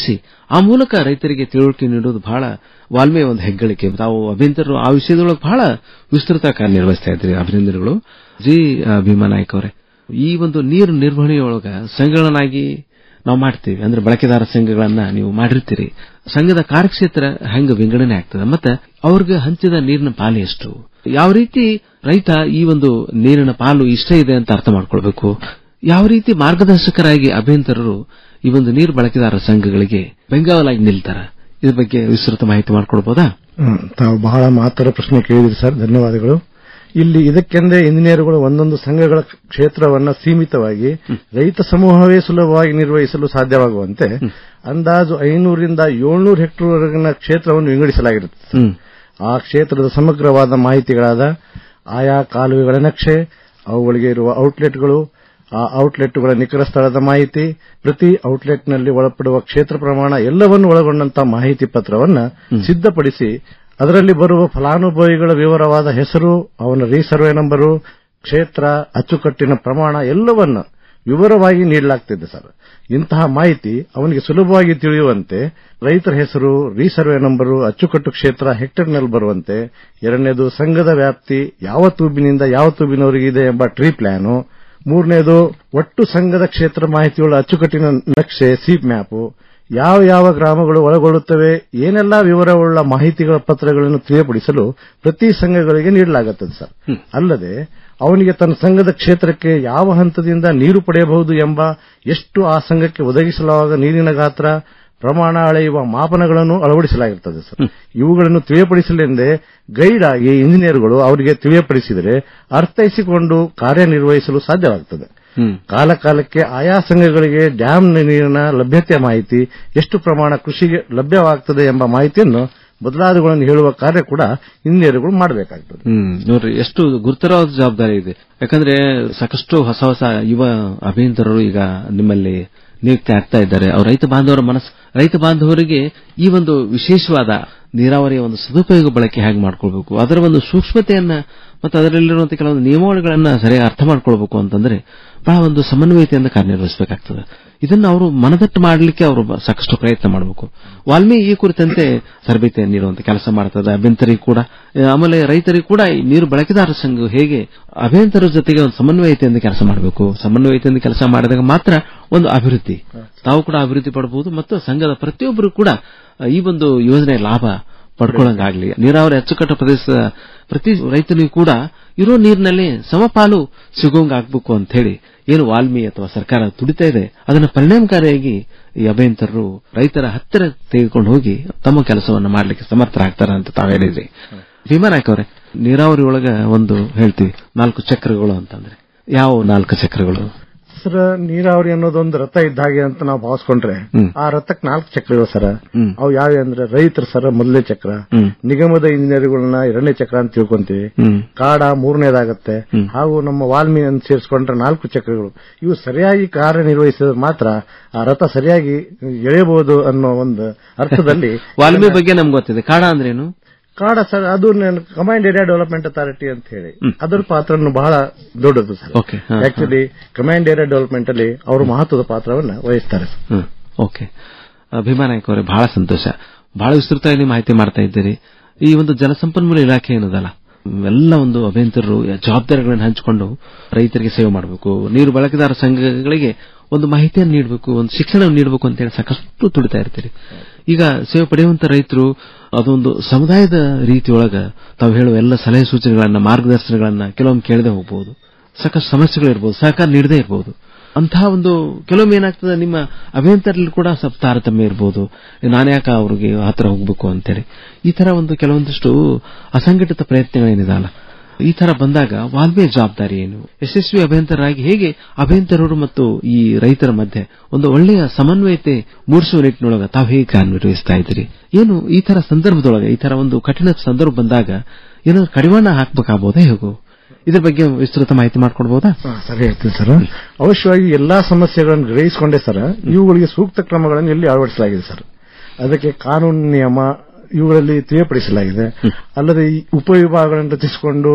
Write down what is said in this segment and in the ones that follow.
ನಡೆಸಿ ಆ ಮೂಲಕ ರೈತರಿಗೆ ತಿಳುವಳಿಕೆ ನೀಡುವುದು ಬಹಳ ವಾಲ್ಮೀಯ ಒಂದು ಹೆಗ್ಗಳಿಕೆ ತಾವು ಅಭಿಯಂತರರು ಆ ವಿಷಯದೊಳಗೆ ಬಹಳ ವಿಸ್ತೃತ ಕಾರ್ಯನಿರ್ವಹಿಸ್ತಾ ಇದ್ರಿ ಅಭಿನಂದನೆಗಳು ಜಿ ಭೀಮಾ ನಾಯ್ಕ ಅವರೇ ಈ ಒಂದು ನೀರು ನಿರ್ವಹಣೆಯೊಳಗ ಸಂಘಗಳನ್ನಾಗಿ ನಾವು ಮಾಡ್ತೀವಿ ಅಂದ್ರೆ ಬಳಕೆದಾರ ಸಂಘಗಳನ್ನ ನೀವು ಮಾಡಿರ್ತೀರಿ ಸಂಘದ ಕಾರ್ಯಕ್ಷೇತ್ರ ಹೆಂಗ ವಿಂಗಡಣೆ ಆಗ್ತದೆ ಮತ್ತೆ ಅವ್ರಿಗೆ ಹಂಚಿದ ನೀರಿನ ಪಾಲು ಎಷ್ಟು ಯಾವ ರೀತಿ ರೈತ ಈ ಒಂದು ನೀರಿನ ಪಾಲು ಇಷ್ಟ ಇದೆ ಅಂತ ಅರ್ಥ ಮಾಡ್ಕೊಳ್ಬೇಕು ಯಾವ ರೀತಿ ಮಾರ್ಗದರ್ಶಕರಾಗಿ ಅಭಿಯಂತರರು ಈ ಒಂದು ನೀರು ಬಳಕೆದಾರ ಸಂಘಗಳಿಗೆ ಬೆಂಗಾವಲಾಗಿ ನಿಲ್ತಾರ ಇದ್ರ ಬಗ್ಗೆ ವಿಸ್ತೃತ ಮಾಹಿತಿ ಮಾಡ್ಕೊಳ್ಬೋದಾ ಹ್ಮ್, ತಾವು ಬಹಳ ಮಹತ್ವದ ಪ್ರಶ್ನೆ ಕೇಳಿದ್ರಿ ಸರ್ ಧನ್ಯವಾದಗಳು ಇಲ್ಲಿ ಇದಕ್ಕೆಂದೇ ಇಂಜಿನಿಯರ್ಗಳು ಒಂದೊಂದು ಸಂಘಗಳ ಕ್ಷೇತ್ರವನ್ನ ಸೀಮಿತವಾಗಿ ರೈತ ಸಮೂಹವೇ ಸುಲಭವಾಗಿ ನಿರ್ವಹಿಸಲು ಸಾಧ್ಯವಾಗುವಂತೆ ಅಂದಾಜು ಐನೂರಿಂದ ಏಳ್ನೂರು ಹೆಕ್ಟೇರ್ವರೆಗಿನ ಕ್ಷೇತ್ರವನ್ನು ವಿಂಗಡಿಸಲಾಗಿರುತ್ತದೆ ಆ ಕ್ಷೇತ್ರದ ಸಮಗ್ರವಾದ ಮಾಹಿತಿಗಳಾದ ಆಯಾ ಕಾಲುವೆಗಳ ನಕ್ಷೆ ಅವುಗಳಿಗೆ ಇರುವ ಔಟ್ಲೆಟ್ಗಳು ಆ ಔಟ್ಲೆಟ್ಗಳ ನಿಖರ ಸ್ಥಳದ ಮಾಹಿತಿ ಪ್ರತಿ ಔಟ್ಲೆಟ್ನಲ್ಲಿ ಒಳಪಡುವ ಕ್ಷೇತ್ರ ಪ್ರಮಾಣ ಎಲ್ಲವನ್ನು ಒಳಗೊಂಡಂತಹ ಮಾಹಿತಿ ಪತ್ರವನ್ನ ಸಿದ್ಧಪಡಿಸಿ ಅದರಲ್ಲಿ ಬರುವ ಫಲಾನುಭವಿಗಳ ವಿವರವಾದ ಹೆಸರು ಅವನ ರೀಸರ್ವೆ ನಂಬರು ಕ್ಷೇತ್ರ ಅಚ್ಚುಕಟ್ಟಿನ ಪ್ರಮಾಣ ಎಲ್ಲವನ್ನ ವಿವರವಾಗಿ ನೀಡಲಾಗ್ತಿದೆ ಸರ್ ಇಂತಹ ಮಾಹಿತಿ ಅವನಿಗೆ ಸುಲಭವಾಗಿ ತಿಳಿಯುವಂತೆ ರೈತರ ಹೆಸರು ರೀಸರ್ವೆ ನಂಬರು ಅಚ್ಚುಕಟ್ಟು ಕ್ಷೇತ್ರ ಹೆಕ್ಟೇರ್ನಲ್ಲಿ ಬರುವಂತೆ ಎರಡನೇದು ಸಂಘದ ವ್ಯಾಪ್ತಿ ಯಾವ ತೂಬಿನಿಂದ ಯಾವ ತೂಬಿನವರೆಗೆ ಇದೆ ಎಂಬ ಟ್ರೀ ಪ್ಲಾನು ಮೂರನೇದು ಒಟ್ಟು ಸಂಘದ ಕ್ಷೇತ್ರ ಮಾಹಿತಿಯುಳ್ಳ ಅಚ್ಚುಕಟ್ಟಿನ ನಕ್ಷೆ ಸೀಪ್ ಮ್ಯಾಪು ಯಾವ ಯಾವ ಗ್ರಾಮಗಳು ಒಳಗೊಳ್ಳುತ್ತವೆ ಏನೆಲ್ಲಾ ವಿವರವುಳ್ಳ ಮಾಹಿತಿಗಳ ಪತ್ರಗಳನ್ನು ತಿಳಿಯಪಡಿಸಲು ಪ್ರತಿ ಸಂಘಗಳಿಗೆ ನೀಡಲಾಗುತ್ತದೆ ಸರ್ ಅಲ್ಲದೆ ಅವನಿಗೆ ತನ್ನ ಸಂಘದ ಕ್ಷೇತ್ರಕ್ಕೆ ಯಾವ ಹಂತದಿಂದ ನೀರು ಪಡೆಯಬಹುದು ಎಂಬ ಎಷ್ಟು ಆ ಸಂಘಕ್ಕೆ ಒದಗಿಸಲಾದ ನೀರಿನ ಗಾತ್ರ ಪ್ರಮಾಣ ಅಳೆಯುವ ಮಾಪನಗಳನ್ನು ಅಳವಡಿಸಲಾಗಿರುತ್ತದೆ ಸರ್ ಇವುಗಳನ್ನು ತಿಳಿಯಪಡಿಸಲೆಂದೇ ಗೈಡ್ ಆಗಿ ಇಂಜಿನಿಯರ್ಗಳು ಅವರಿಗೆ ತಿಳಿಯಪಡಿಸಿದರೆ ಅರ್ಥೈಸಿಕೊಂಡು ಕಾರ್ಯನಿರ್ವಹಿಸಲು ಸಾಧ್ಯವಾಗುತ್ತದೆ ಕಾಲ ಕಾಲಕ್ಕೆ ಆಯಾ ಸಂಘಗಳಿಗೆ ಡ್ಯಾಂ ನೀರಿನ ಲಭ್ಯತೆಯ ಮಾಹಿತಿ ಎಷ್ಟು ಪ್ರಮಾಣ ಕೃಷಿಗೆ ಲಭ್ಯವಾಗುತ್ತದೆ ಎಂಬ ಮಾಹಿತಿಯನ್ನು ಬದಲಾವಣೆಗಳನ್ನು ಹೇಳುವ ಕಾರ್ಯ ಕೂಡ ಇಂಜಿನಿಯರ್ಗಳು ಮಾಡಬೇಕಾಗ್ತದೆ ಹ್ಮ್ ನೋಡ್ರಿ ಎಷ್ಟು ಗುರುತರವಾದ ಜವಾಬ್ದಾರಿ ಇದೆ ಯಾಕಂದ್ರೆ ಸಾಕಷ್ಟು ಹೊಸ ಹೊಸ ಯುವ ಅಭಿಯಂತರರು ಈಗ ನಿಮ್ಮಲ್ಲಿ ನಿಯುಕ್ತಿ ಆಗ್ತಾ ಇದ್ದಾರೆ ಅವ್ರ ರೈತ ಬಾಂಧವರ ಮನಸ್ಸು ರೈತ ಬಾಂಧವರಿಗೆ ಈ ಒಂದು ವಿಶೇಷವಾದ ನೀರಾವರಿಯ ಒಂದು ಸದುಪಯೋಗ ಬಳಕೆ ಹೇಗೆ ಮಾಡ್ಕೊಳ್ಬೇಕು ಅದರ ಒಂದು ಸೂಕ್ಷ್ಮತೆಯನ್ನ ಮತ್ತು ಅದರಲ್ಲಿರುವಂತಹ ಕೆಲವೊಂದು ನಿಯಮಾವಳಿಗಳನ್ನ ಸರಿಯಾಗಿ ಅರ್ಥ ಮಾಡ್ಕೊಳ್ಬೇಕು ಅಂತಂದ್ರೆ ಬಹಳ ಒಂದು ಸಮನ್ವಯತೆಯಿಂದ ಕಾರ್ಯನಿರ್ವಹಿಸಬೇಕಾಗ್ತದೆ ಇದನ್ನ ಅವರು ಮನದಟ್ಟು ಮಾಡಲಿಕ್ಕೆ ಅವರು ಬ- ಸಾಕಷ್ಟು ಪ್ರಯತ್ನ ಮಾಡಬೇಕು ವಾಲ್ಮಿ ಈ ಕುರಿತಂತೆ ತರಬೇತಿ ನೀಡುವಂತ ಕೆಲಸ ಮಾಡ್ತದೆ ಅಭ್ಯಂತರಿಗೆ ಕೂಡ ಆ, ಆಮೇಲೆ ರೈತರಿಗೆ ಕೂಡ ಈ ನೀರು ಬಳಕೆದಾರ ಸಂಘ ಹೇಗೆ ಅಭಿಯಂತರ ಜೊತೆಗೆ ಒಂದು ಸಮನ್ವಯತೆಯಿಂದ ಕೆಲಸ ಮಾಡಬೇಕು ಸಮನ್ವಯತೆಯಿಂದ ಕೆಲಸ ಮಾಡಿದಾಗ ಮಾತ್ರ ಒಂದು ಅಭಿವೃದ್ಧಿ ತಾವು ಕೂಡ ಅಭಿವೃದ್ಧಿ ಪಡಬಹುದು ಮತ್ತು ಸಂಘದ ಪ್ರತಿಯೊಬ್ಬರು ಕೂಡ ಆ, ಈ ಒಂದು ಯೋಜನೆಯ ಲಾಭ ಪಡ್ಕೊಳ್ಳಂಗಾಗ್ಲಿ ನೀರಾವರಿ ಅಚ್ಚುಕಟ್ಟು ಪ್ರದೇಶದ ಪ್ರತಿ ರೈತನಿಗೂ ಕೂಡ ಇರೋ ನೀರಿನಲ್ಲಿ ಸಮಪಾಲು ಸಿಗೋಂಗಾಗ್ಬೇಕು ಅಂತ ಹೇಳಿ ಏನು ವಾಲ್ಮಿ ಅಥವಾ ಸರ್ಕಾರ ತುಡಿತಾ ಇದೆ ಅದನ್ನು ಪರಿಣಾಮಕಾರಿಯಾಗಿ ಈ ಅಭಿಯಂತರರು ರೈತರ ಹತ್ತಿರ ತೆಗೆದುಕೊಂಡು ಹೋಗಿ ತಮ್ಮ ಕೆಲಸವನ್ನು ಮಾಡಲಿಕ್ಕೆ ಸಮರ್ಥರಾಗ್ತಾರ ಅಂತ ತಾವು ಹೇಳಿದ್ರಿ ಭೀಮಾ ನಾಯ್ಕ ಅವರೇ ನೀರಾವರಿ ಒಳಗ ಒಂದು ಹೇಳ್ತೀವಿ ನಾಲ್ಕು ಚಕ್ರಗಳು ಅಂತಂದ್ರೆ ಯಾವ ನಾಲ್ಕು ಚಕ್ರಗಳು ಸರ್ ನೀರಾವರಿ ಅನ್ನೋದೊಂದು ರಥ ಇದ್ದ ಹಾಗೆ ಅಂತ ನಾವು ಭಾವಿಸ್ಕೊಂಡ್ರೆ ಹ್ಮ್. ಆ ರಥಕ್ಕೆ ನಾಲ್ಕು ಚಕ್ರಗಳು ಸರ ಹ್ಮ್. ಅವು ಯಾವ್ಯಾವ ಅಂದ್ರೆ ರೈತರ ಸರ ಮೊದಲನೇ ಚಕ್ರ ಹ್ಮ್. ನಿಗಮದ ಇಂಜಿನಿಯರ್ಗಳನ್ನ ಎರಡನೇ ಚಕ್ರ ಅಂತ ತಿಳ್ಕೊಂತೀವಿ ಹ್ಮ್. ಕಾಡ ಮೂರನೇದಾಗತ್ತೆ ಹ್ಮ್. ಹಾಗೂ ನಮ್ಮ ವಾಲ್ಮಿ ಅಂತ ಸೇರಿಸ್ಕೊಂಡ್ರೆ ನಾಲ್ಕು ಚಕ್ರಗಳು ಇವು ಸರಿಯಾಗಿ ಕಾರ್ಯನಿರ್ವಹಿಸಿದ್ರೆ ಮಾತ್ರ ಆ ರಥ ಸರಿಯಾಗಿ ಎಳೆಯಬಹುದು ಅನ್ನೋ ಒಂದು ಅರ್ಥದಲ್ಲಿ ವಾಲ್ಮಿ ಬಗ್ಗೆ ನಮ್ಗೆ ಗೊತ್ತಿದೆ ಕಾಡ ಅಂದ್ರೇನು ಕಾಡ ಸರ್ ಅದು ಕಮಾಂಡ್ ಏರಿಯಾ ಡೆವಲಪ್ಮೆಂಟ್ ಅಥಾರಿಟಿ ಅಂತ ಹೇಳಿ ಅದರ ಪಾತ್ರನು ಬಹಳ ದೊಡ್ಡದು ಸರ್ ಓಕೆ ಹಾ, ಹಾ. ಆಕ್ಚುಲಿ ಕಮಾಂಡ್ ಏರಿಯಾ ಡೆವಲಪ್ಮೆಂಟ್ ಅಲ್ಲಿ ಅವರು ಮಹತ್ವದ ಪಾತ್ರವನ್ನ ವಹಿಸ್ತಾರೆ ಸರ್. ಹ್ಮ್ ಓಕೆ ಆ, ಭೀಮಾ ನಾಯ್ಕ ಅವರೇ ಬಹಳ ಸಂತೋಷ ಬಹಳ ವಿಸ್ತೃತವಾಗಿ ಮಾಹಿತಿ ಮಾಡ್ತಾ ಇದ್ದೀರಿ ಈ ಒಂದು ಜಲಸಂಪನ್ಮೂಲ ಇಲಾಖೆ ಏನದಲ್ಲ ಹ್ಮ್, ಎಲ್ಲ ಒಂದು ಅಭಿಯಂತರರು ಜವಾಬ್ದಾರಿಗಳನ್ನು ಹಂಚಿಕೊಂಡು ರೈತರಿಗೆ ಸೇವೆ ಮಾಡಬೇಕು ನೀರು ಬಳಕೆದಾರ ಸಂಘಗಳಿಗೆ ಒಂದು ಮಾಹಿತಿಯನ್ನು ನೀಡಬೇಕು ಒಂದು ಶಿಕ್ಷಣ ನೀಡಬೇಕು ಅಂತ ಹೇಳಿ ಸಾಕಷ್ಟು ತುಡಿತಾ ಇರ್ತೀರಿ ಈಗ ಸೇವೆ ಪಡೆಯುವಂತ ರೈತರು ಅದೊಂದು ಸಮುದಾಯದ ರೀತಿಯೊಳಗ ತಾವು ಹೇಳುವ ಎಲ್ಲ ಸಲಹೆ ಸೂಚನೆಗಳನ್ನ ಮಾರ್ಗದರ್ಶನಗಳನ್ನ ಕೆಲವೊಮ್ಮೆ ಕೇಳದೆ ಹೋಗಬಹುದು ಸಾಕಷ್ಟು ಸಮಸ್ಯೆಗಳಿರ್ಬೋದು ಸಹಕಾರ ನೀಡದೇ ಇರಬಹುದು ಅಂತಹ ಒಂದು ಕೆಲವೊಮ್ಮೆ ಏನಾಗ್ತದೆ ನಿಮ್ಮ ಅಭಿಯಂತರಲ್ಲಿ ಕೂಡ ಸ್ವಲ್ಪ ತಾರತಮ್ಯ ಇರಬಹುದು ನಾನ್ಯಾಕ ಅವ್ರಿಗೆ ಹತ್ರ ಹೋಗ್ಬೇಕು ಅಂತೇಳಿ ಈ ತರ ಒಂದು ಕೆಲವೊಂದಿಷ್ಟು ಅಸಂಘಟಿತ ಪ್ರಯತ್ನಗಳೇನಿದಲ್ಲ ಈ ತರ ಬಂದಾಗ ವಾಲ್ಮೀಯ ಜವಾಬ್ದಾರಿ ಏನು ಯಶಸ್ವಿ ಅಭಿಯಂತರಾಗಿ ಹೇಗೆ ಅಭಿಯಂತರರು ಮತ್ತು ಈ ರೈತರ ಮಧ್ಯೆ ಒಂದು ಒಳ್ಳೆಯ ಸಮನ್ವಯತೆ ಮೂಡಿಸುವ ನಿಟ್ಟಿನೊಳಗ ತಾವು ಹೇಗೆ ಕಾರ್ಯನಿರ್ವಹಿಸ್ತಾ ಇದ್ದೀರಿ ಏನು ಈ ತರ ಸಂದರ್ಭದೊಳಗೆ ಈ ತರ ಒಂದು ಕಠಿಣ ಸಂದರ್ಭ ಬಂದಾಗ ಏನಾದ್ರು ಕಡಿವಾಣ ಹಾಕ್ಬೇಕಾಗ್ಬೋದಾ ಹೇಗೋ ಇದ್ರ ಬಗ್ಗೆ ವಿಸ್ತೃತ ಮಾಹಿತಿ ಮಾಡ್ಕೊಡ್ಬೋದಾ ಹಾ, ಸರಿ ಹೇಳ್ತೀನಿ ಸರ್ ಅವಶ್ಯವಾಗಿ ಎಲ್ಲಾ ಸಮಸ್ಯೆಗಳನ್ನು ಗ್ರಹಿಸಿಕೊಂಡೆ ಸರ್ ಇವುಗಳಿಗೆ ಸೂಕ್ತ ಕ್ರಮಗಳನ್ನು ಇಲ್ಲಿ ಅಳವಡಿಸಲಾಗಿದೆ ಸರ್ ಅದಕ್ಕೆ ಕಾನೂನು ನಿಯಮ ಇವುಗಳಲ್ಲಿ ತಿಳಿಯಪಡಿಸಲಾಗಿದೆ ಅಲ್ಲದೆ ಈ ಉಪವಿಭಾಗಗಳನ್ನು ರಚಿಸಿಕೊಂಡು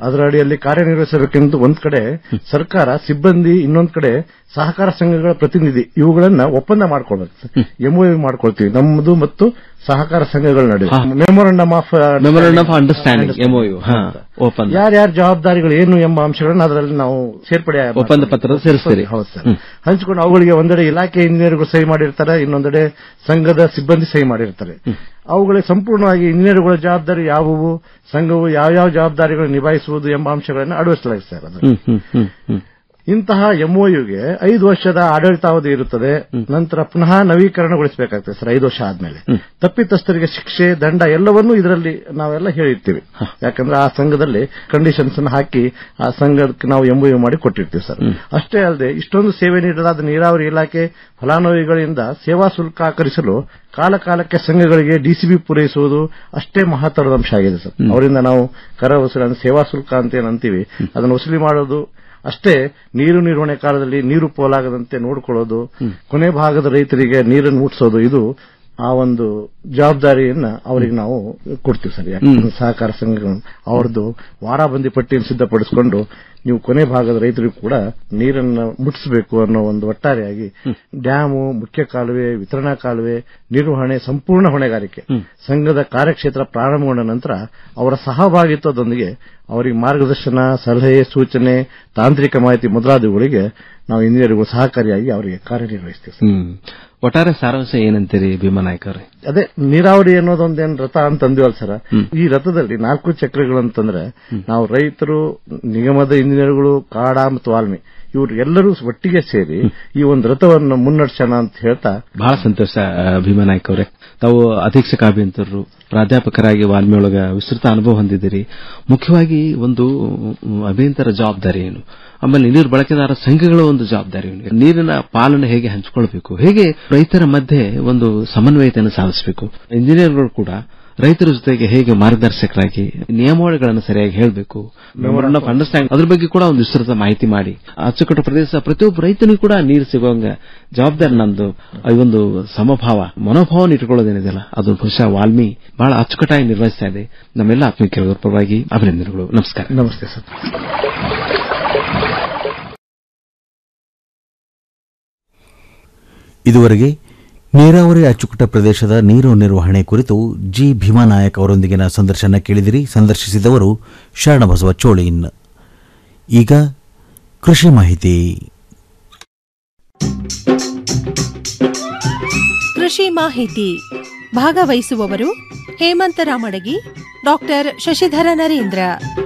ಅದರ ಅಡಿಯಲ್ಲಿ ಕಾರ್ಯನಿರ್ವಹಿಸಬೇಕೆಂದು ಒಂದ್ ಕಡೆ ಸರ್ಕಾರ ಸಿಬ್ಬಂದಿ ಇನ್ನೊಂದ್ ಕಡೆ ಸಹಕಾರ ಸಂಘಗಳ ಪ್ರತಿನಿಧಿ ಇವುಗಳನ್ನ ಒಪ್ಪಂದ ಮಾಡ್ಕೊಳ್ಬೇಕು ಎಂಒಯು ಮಾಡ್ಕೊಳ್ತೀವಿ ನಮ್ಮದು ಮತ್ತು ಸಹಕಾರ ಸಂಘಗಳ ನಡುವೆ memorandum of memorandum of understanding MOU ಹಾ ಒಪ್ಪಂದ ಯಾರ್ಯಾರ ಜವಾಬ್ದಾರಿಗಳು ಏನು ಎಂಬ ಅಂಶಗಳನ್ನ ಅದರಲ್ಲಿ ನಾವು ಸೇರ್ಪಡೆ ಒಪ್ಪಂದ ಪತ್ರ ಸೇರಿಸ್ತೀರಿ ಹೌದು ಸರ್ ಹಂಚಿಕೊಂಡು ಅವುಗಳಿಗೆ ಒಂದೆಡೆ ಇಲಾಖೆ ಇಂಜಿನಿಯರ್ಗಳು ಸಹಿ ಮಾಡಿರ್ತಾರೆ ಇನ್ನೊಂದೆಡೆ ಸಂಘದ ಸಿಬ್ಬಂದಿ ಸಹಿ ಮಾಡಿರ್ತಾರೆ ಅವುಗಳಿಗೆ ಸಂಪೂರ್ಣವಾಗಿ ಇಂಜಿನಿಯರ್ಗಳ ಜವಾಬ್ದಾರಿ ಯಾವುವು ಸಂಘವು ಯಾವ್ಯಾವ ಜವಾಬ್ದಾರಿಗಳು ನಿಭಾಯಿಸುವುದು ಎಂಬ ಅಂಶಗಳನ್ನು ಅಳವಡಿಸಲಾಗಿದೆ ಸರ್ ಅದು ಹ್ಮ್ ಹ್ಮ್ ಹ್ಮ್ ಹ್ಮ್ ಇಂತಹ ಎಂಒಯುಗೆ ಐದು ವರ್ಷದ ಆಡಳಿತಾವಧಿ ಇರುತ್ತದೆ ನಂತರ ಪುನಃ ನವೀಕರಣಗೊಳಿಸಬೇಕಾಗ್ತದೆ ಸರ್ ಐದು ವರ್ಷ ಆದ್ಮೇಲೆ ತಪ್ಪಿತಸ್ಥರಿಗೆ ಶಿಕ್ಷೆ ದಂಡ ಎಲ್ಲವನ್ನೂ ಇದರಲ್ಲಿ ನಾವೆಲ್ಲ ಹೇಳಿರ್ತೀವಿ ಯಾಕಂದ್ರೆ ಆ ಸಂಘದಲ್ಲಿ ಕಂಡೀಷನ್ಸ್ ಅನ್ನು ಹಾಕಿ ಆ ಸಂಘಕ್ಕೆ ನಾವು ಎಂಒಯು ಮಾಡಿ ಕೊಟ್ಟಿರ್ತೀವಿ ಸರ್ ಅಷ್ಟೇ ಅಲ್ಲದೆ ಇಷ್ಟೊಂದು ಸೇವೆ ನೀಡಲಾದ ನೀರಾವರಿ ಇಲಾಖೆ ಫಲಾನುಭವಿಗಳಿಂದ ಸೇವಾ ಶುಲ್ಕ ಆಕರಿಸಲು ಕಾಲ ಕಾಲಕ್ಕೆ ಸಂಘಗಳಿಗೆ ಡಿಸಿಬಿ ಪೂರೈಸುವುದು ಅಷ್ಟೇ ಮಹತ್ತರದ ಅಂಶ ಆಗಿದೆ ಸರ್ ಅವರಿಂದ ನಾವು ಕರ ವಸೂಲಿ ಸೇವಾ ಶುಲ್ಕ ಅಂತ ಏನ್ ಅಂತೀವಿ ಅದನ್ನು ವಸೂಲಿ ಮಾಡೋದು ಅಷ್ಟೇ ನೀರು ನಿರ್ವಹಣೆ ಕಾಲದಲ್ಲಿ ನೀರು ಪೋಲಾಗದಂತೆ ನೋಡಿಕೊಳ್ಳೋದು ಕೊನೆ ಭಾಗದ ರೈತರಿಗೆ ನೀರನ್ನು ಮುಟ್ಟಿಸೋದು ಇದು ಆ ಒಂದು ಜವಾಬ್ದಾರಿಯನ್ನ ಅವರಿಗೆ ನಾವು ಕೊಡ್ತೀವಿ ಸರ್ ಯಾಕಂದ್ರೆ ಸಹಕಾರ ಸಂಘಗಳು ಅವ್ರದ್ದು ವಾರಾಬಂದಿ ಪಟ್ಟಿಯನ್ನು ಸಿದ್ಧಪಡಿಸಿಕೊಂಡು ನೀವು ಕೊನೆ ಭಾಗದ ರೈತರಿಗೂ ಕೂಡ ನೀರನ್ನ ಮುಟ್ಟಿಸಬೇಕು ಅನ್ನೋ ಒಂದು ಒಟ್ಟಾರೆಯಾಗಿ ಡ್ಯಾಮು ಮುಖ್ಯ ಕಾಲುವೆ ವಿತರಣಾ ಕಾಲುವೆ ನಿರ್ವಹಣೆ ಸಂಪೂರ್ಣ ಹೊಣೆಗಾರಿಕೆ ಸಂಘದ ಕಾರ್ಯಕ್ಷೇತ್ರ ಪ್ರಾರಂಭಗೊಂಡ ನಂತರ ಅವರ ಸಹಭಾಗಿತ್ವದೊಂದಿಗೆ ಅವರಿಗೆ ಮಾರ್ಗದರ್ಶನ ಸಲಹೆ ಸೂಚನೆ ತಾಂತ್ರಿಕ ಮಾಹಿತಿ ಮೊದಲಾದವುಗಳಿಗೆ ನಾವು ಇಂಜಿನಿಯರ್ಗಳು ಸಹಕಾರಿಯಾಗಿ ಅವರಿಗೆ ಕಾರ್ಯನಿರ್ವಹಿಸ್ತೀವಿ ಸರ್. ಹ್ಮ್ ಒಟ್ಟಾರೆ ಸಾರಾಂಶ ಏನಂತೀರಿ ಭೀಮನಾಯ್ಕ ಅವರೇ ಅದೇ ನೀರಾವರಿ ಅನ್ನೋದೊಂದೇನ್ ರಥ ಅಂತ ಅಂದಿವಲ್ಲ ಸರ್ ಈ ರಥದಲ್ಲಿ ನಾಲ್ಕು ಚಕ್ರಗಳು ಅಂತಂದ್ರೆ ನಾವು ರೈತರು ನಿಗಮದ ಇಂಜಿನಿಯರ್ಗಳು ಕಾಡ ಮತ್ತು ವಾಲ್ಮಿ ಇವರು ಎಲ್ಲರೂ ಒಟ್ಟಿಗೆ ಸೇರಿ ಈ ಒಂದು ರಥವನ್ನು ಮುನ್ನಡೆಸೋಣ ಅಂತ ಹೇಳ್ತಾ ಬಹಳ ಸಂತೋಷ ಆ, ಭೀಮನಾಯ್ಕ ಅವರೇ ತಾವು ಅಧೀಕ್ಷಕ ಅಭಿಯಂತರರು ಪ್ರಾಧ್ಯಾಪಕರಾಗಿ ವಾಲ್ಮೀಯೊಳಗ ವಿಸ್ತೃತ ಅನುಭವ ಹೊಂದಿದ್ದೀರಿ ಮುಖ್ಯವಾಗಿ ಒಂದು ಮ್, ಅಭಿಯಂತರ ಜವಾಬ್ದಾರಿ ಏನು ಆಮೇಲೆ ನೀರು ಬಳಕೆದಾರ ಸಂಘಗಳ ಒಂದು ಜವಾಬ್ದಾರಿ ಏನು ನೀರಿನ ಪಾಲನೆ ಹೇಗೆ ಹಂಚಿಕೊಳ್ಬೇಕು ಹೇಗೆ ರೈತರ ಮಧ್ಯೆ ಒಂದು ಸಮನ್ವಯತೆಯನ್ನು ಸಾಧಿಸಬೇಕು ಇಂಜಿನಿಯರ್ಗಳು ಕೂಡ ರೈತರ ಜೊತೆಗೆ ಹೇಗೆ ಮಾರ್ಗದರ್ಶಕರಾಗಿ ನಿಯಮಾವಳಿಗಳನ್ನು ಸರಿಯಾಗಿ ಹೇಳಬೇಕು ಮೆಮೊರಂಡಮ್ ಆಫ್ ಅಂಡರ್ಸ್ಟ್ಯಾಂಡ್ ಅದ್ರ ಬಗ್ಗೆ ಕೂಡ ಒಂದು ವಿಸ್ತೃತ ಮಾಹಿತಿ ಮಾಡಿ ಅಚ್ಚುಕಟ್ಟು ಪ್ರದೇಶ ಪ್ರತಿಯೊಬ್ಬ ರೈತನಿಗೂ ಕೂಡ ನೀರು ಸಿಗುವಂಗ ಜವಾಬ್ದಾರಿ ನಂದು ಈ ಒಂದು ಸಮಭಾವ ಮನೋಭಾವನ ಇಟ್ಕೊಳ್ಳೋದೇನಿದೆಯಲ್ಲ ಅದು ಬಹುಶಃ ವಾಲ್ಮಿ ಬಹಳ ಅಚ್ಚುಕಟ್ಟಾಗಿ ನಿರ್ವಹಿಸ್ತಾ ಇದೆ ನಮ್ಮೆಲ್ಲ ಆತ್ಮೀಯ ಕೇಳುಗರ ಪರವಾಗಿ ಅಭಿನಂದನೆಗಳು ನಮಸ್ಕಾರ ನಮಸ್ತೆ ಸರ್ ಇದುವರೆಗೆ ನೀರಾವರಿ ಅಚ್ಚುಕಟ್ಟ ಪ್ರದೇಶದ ನೀರು ನಿರ್ವಹಣೆ ಕುರಿತು ಜಿ ಭೀಮಾನಾಯಕ್ ಅವರೊಂದಿಗಿನ ಸಂದರ್ಶನ ಕೇಳಿದಿರಿ ಸಂದರ್ಶಿಸಿದವರು ಶರಣಬಸವ ಚೋಳಿನ್ ಈಗ ಕೃಷಿ ಮಾಹಿತಿ ಕೃಷಿ ಮಾಹಿತಿ ಭಾಗವಹಿಸುವವರು ಹೇಮಂತ ರಾಮಡಗಿ ಡಾಕ್ಟರ್ ಶಶಿಧರ ನರೇಂದ್ರ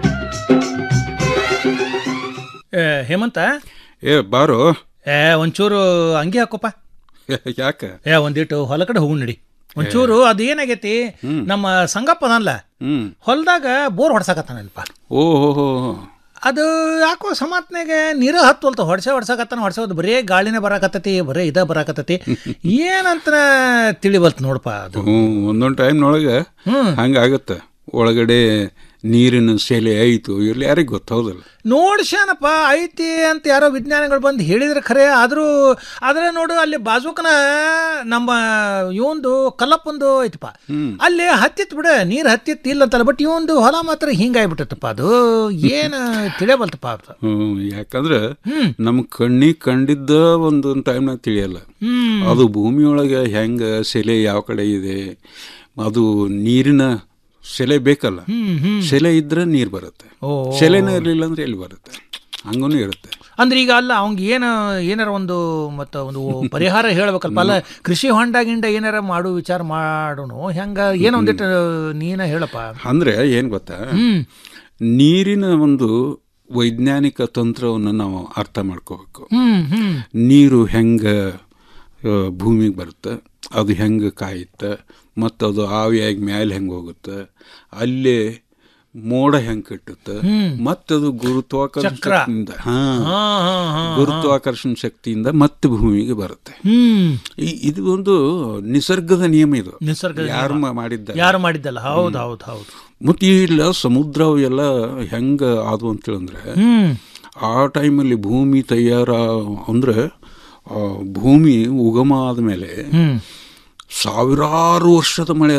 ಏ, ಹೇಮಂತ ಏ ಬಾರೋ ಏ ಒಂಚೂರು ಅಂಗಿ ಹಾಕೋಪ ಯಾಕ ಏ ಒಂದಿಟ್ಟು ಹೊಲ ಕಡೆ ಹೋಗು ನಡಿ ಒಂಚೂರು ಅದು ಏನಾಗೈತಿ ನಮ್ಮ ಸಂಗಪ್ಪ ಅದಲ್ಲ ಹ್ಮ್ ಹೊಲದಾಗ ಬೋರ್ ಹೊಡ್ಸಾಕತ್ತಾನಲ್ಪ ಓ ಹೋ ಹೋ ಅದು ಯಾಕೋ ಸಮಾತ್ನಾಗೆ ನೀರ ಹತ್ತುವಲ್ತ ಹೊಡ್ಸೆ ಹೊಡ್ಸಾಕತ್ತಾನ ಹೊಡ್ಸೋದು ಬರೇ ಗಾಳಿನೇ ಬರಾಕತ್ತತಿ ಬರೇ ಇದ ಬರಾಕತ್ತತಿ ಏನಂತ ತಿಳಿಬಲ್ತ್ ನೋಡಪ್ಪ ಅದು ಹ್ಮ್ ಒಂದೊಂದ್ ಟೈಮ್ನೊಳಗ ಹ್ಮ್ ಹಂಗಾಗತ್ತ ಒಳಗಡೆ ನೀರಿನ ಸೆಲೆ ಐತು ಇರ್ಲಿ ಯಾರಿಗ್ ಗೊತ್ತ ಹೌದಲ್ಲ ನೋಡ್ಸ್ಯಾನಪ್ಪ ಐತಿ ಅಂತ ಯಾರೋ ವಿಜ್ಞಾನಿಗಳು ಬಂದು ಹೇಳಿದ್ರೆ ಖರೆ ಆದರೂ ಆದ್ರೆ ನೋಡು ಅಲ್ಲಿ ಬಾಜುಕನ ನಮ್ಮ ಇವಂದು ಕಲ್ಲಪ್ಪಂದು ಐತಪ್ಪ ಅಲ್ಲಿ ಹತ್ತಿತ್ ಬಿಡ ನೀರು ಹತ್ತಿತ್ತು ಇಲ್ಲ ಅಂತಲ್ಲ ಬಟ್ ಇವಂದು ಹೊಲ ಮಾತ್ರ ಹಿಂಗಾಗ್ಬಿಟ್ಟತ್ತಪ್ಪ ಅದು ಏನು ತಿಳಿಯಬಲ್ತಪ್ಪ ಅದು ಹ್ಮ್ ಯಾಕಂದ್ರ ಹ್ಮ್. ನಮ್ ಕಣ್ಣಿಗ್ ಕಂಡಿದ್ದ ಒಂದೊಂದ್ ಟೈಮ್ನಾಗ ತಿಳಿಯಲ್ಲ ಹ್ಮ್ ಅದು ಭೂಮಿಯೊಳಗ ಹೆಂಗ ಸೆಲೆ ಯಾವ ಕಡೆ ಇದೆ ಅದು ನೀರಿನ ಸೆಲೆ ಬೇಕಲ್ಲ ಹ್ಮ್ ಹ್ಮ್ ಸೆಲೆ ಇದ್ರೆ ನೀರ್ ಬರುತ್ತೆ ಓ ಸೆಲೆನೇ ಇರ್ಲಿಲ್ಲ ಅಂದ್ರೆ ಎಲ್ಲಿ ಬರುತ್ತೆ ಹಂಗೂ ಇರುತ್ತೆ ಅಂದ್ರೆ ಈಗ ಅಲ್ಲ ಅವಂಗ ಏನು ಏನಾರ ಒಂದು ಮತ್ತ ಒಂದು ಪರಿಹಾರ ಹೇಳ್ಬೇಕಲ್ಪ ಅಲ್ಲ ಕೃಷಿ ಹೊಂಡ ಗಿಂಡ ಏನಾರ ಮಾಡು ವಿಚಾರ ಮಾಡೋನು ಹೆಂಗ ಏನೋ ಒಂದಿಟ್ಟು ನೀನ ಹೇಳಪ್ಪ ಅಂದ್ರೆ ಏನ್ ಗೊತ್ತಾ ಹ್ಮ್ ನೀರಿನ ಒಂದು ವೈಜ್ಞಾನಿಕ ತಂತ್ರವನ್ನು ನಾವು ಅರ್ಥ ಮಾಡ್ಕೋಬೇಕು ಹ್ಮ್ ಹ್ಮ್ ನೀರು ಹೆಂಗ ಭೂಮಿಗೆ ಬರುತ್ತೆ ಅದು ಹೆಂಗೆ ಕಾಯುತ್ತೆ ಮತ್ತು ಅದು ಆವಿಯಾಗಿ ಮ್ಯಾಲೆ ಹೆಂಗೆ ಹೋಗುತ್ತೆ ಅಲ್ಲೇ ಮೋಡ ಹೆಂಗೆ ಕಟ್ಟುತ್ತೆ ಮತ್ತದು ಗುರುತ್ವಾಕರ್ಷಣ ಚಕ್ರ. ಶಕ್ತಿಯಿಂದ ಹಾ ಹಾ ಹಾ ಹಾ ಗುರುತ್ವಾಕರ್ಷಣ ಶಕ್ತಿಯಿಂದ ಮತ್ತೆ ಭೂಮಿಗೆ ಬರುತ್ತೆ ಹ್ಮ್ ಈ- ಇದು ಒಂದು ನಿಸರ್ಗದ ನಿಯಮ ಇದು ನಿಸರ್ಗದ ಯಾರು ಮಾ- ಮಾಡಿದ್ದಾರೆ ಯಾರು ಮಾಡಿದ್ದಲ್ಲ ಹೌದು ಹೌದು ಹೌದು ಮತ್ತೆ ಇಲ್ಲ ಸಮುದ್ರ ಅವು ಎಲ್ಲ ಹೆಂಗ ಆದ್ವು ಅಂತೇಳಂದ್ರೆ ಹ್ಮ್ ಆ ಟೈಮಲ್ಲಿ ಭೂಮಿ ತಯಾರ ಅಂದ್ರೆ ಆ, ಭೂಮಿ ಉಗಮ ಆದಮೇಲೆ ಹ್ಮ್ ಸಾವಿರಾರು ವರ್ಷದ ಮಳೆ ಅದು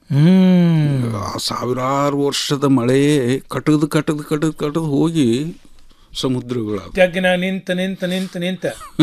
ಹ್ಮ್ ಆ ಸಾವಿರಾರು ವರ್ಷದ ಮಳೆ ಕಟದ್ ಕಟದ್ ಕಟದ್ ಕಟದ್ ಹೋಗಿ ಸಮುದ್ರಗಳಾದ ತೆಗ್ಗಿನ ನಿಂತ ನಿಂತ ನಿಂತ ನಿಂತ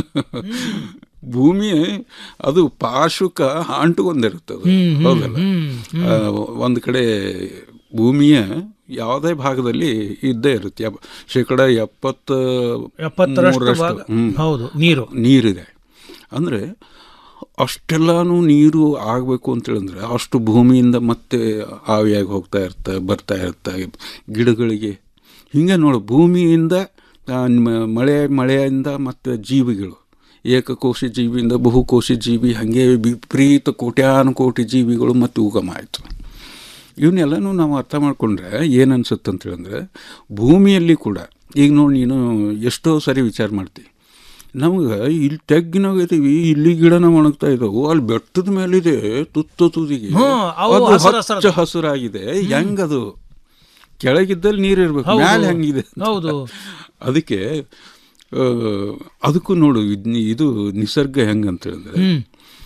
ಭೂಮಿ ಅದು ಪಾರ್ಶ್ವಕ ಅಂಟುಕೊಂಡಿರುತ್ತದೆ ಹೌದಲ್ಲ ಆ, ಒಂದು ಕಡೆ ಭೂಮಿಯ ಯಾವುದೇ ಭಾಗದಲ್ಲಿ ಇದ್ದೇ ಇರುತ್ತೆ ಎಪ್- ಶೇಕಡ ಎಪ್ಪತ್ತ ಎಪ್ಪತ್ತರಷ್ಟು ಮೂರರಷ್ಟು, ಭಾಗ ಹ್ಮ್. ಹೌದು ನೀರು ನೀರಿದೆ ಅಂದರೆ ಅಷ್ಟೆಲ್ಲಾನು ನೀರು ಆಗಬೇಕು ಅಂತೇಳಿದ್ರೆ ಅಷ್ಟು ಭೂಮಿಯಿಂದ ಮತ್ತೆ ಆವಿಯಾಗಿ ಹೋಗ್ತಾ ಇರ್ತಾ ಬರ್ತಾ ಇರ್ತಾ ಗಿಡಗಳಿಗೆ ಹಿಂಗೆ ನೋಡು ಭೂಮಿಯಿಂದ ಆ, ಮ- ಮಳೆ ಮಳೆಯಿಂದ ಮತ್ತು ಜೀವಿಗಳು ಏಕಕೋಶಿ ಜೀವಿಯಿಂದ ಬಹುಕೋಶಿ ಜೀವಿ ಹಾಗೆ ವಿಪರೀತ ಕೋಟ್ಯಾನುಕೋಟಿ ಜೀವಿಗಳು ಮತ್ತು ಉಗಮ ಆಯಿತು ಇವನ್ನೆಲ್ಲನೂ ನಾವು ಅರ್ಥ ಮಾಡಿಕೊಂಡ್ರೆ ಏನು ಅನ್ಸುತ್ತೆ ಅಂತೇಳಿದ್ರೆ ಭೂಮಿಯಲ್ಲಿ ಕೂಡ ಈಗ ನೋಡಿ ನೀನು ಎಷ್ಟೋ ಸರಿ ವಿಚಾರ ಮಾಡ್ತೀವಿ ನಮ್ಗೆ ಇಲ್ಲಿ ತೆಗ್ಗಿನಾಗಿದ್ದೀವಿ ಇಲ್ಲಿ ಗಿಡನ ಒಣಗ್ತಾ ಇದ್ದಾವು ಅಲ್ಲಿ ಬೆಟ್ಟದ ಮೇಲಿದೆ ತುತ್ತ ತುದಿಗೆ ಹ್ಮ್, ಅವು ಅದು ಹಸಿರು ಹಚ್ಚ ಹಸುರಾಗಿದೆ ಹೆಂಗದು ಕೆಳಗಿದ್ದಲ್ಲಿ ನೀರು ಇರ್ಬೇಕು ಹೌದು. ಮ್ಯಾಲೆ ಹೆಂಗಿದೆ ಅಂತ. ಹೌದು. ಅದಕ್ಕೆ ಆ, ಅದಕ್ಕೂ ನೋಡು ಇದ್- ಇದು ನಿಸರ್ಗ ಹೆಂಗಂತ ಹೇಳಿದ್ರೆ ಹ್ಮ್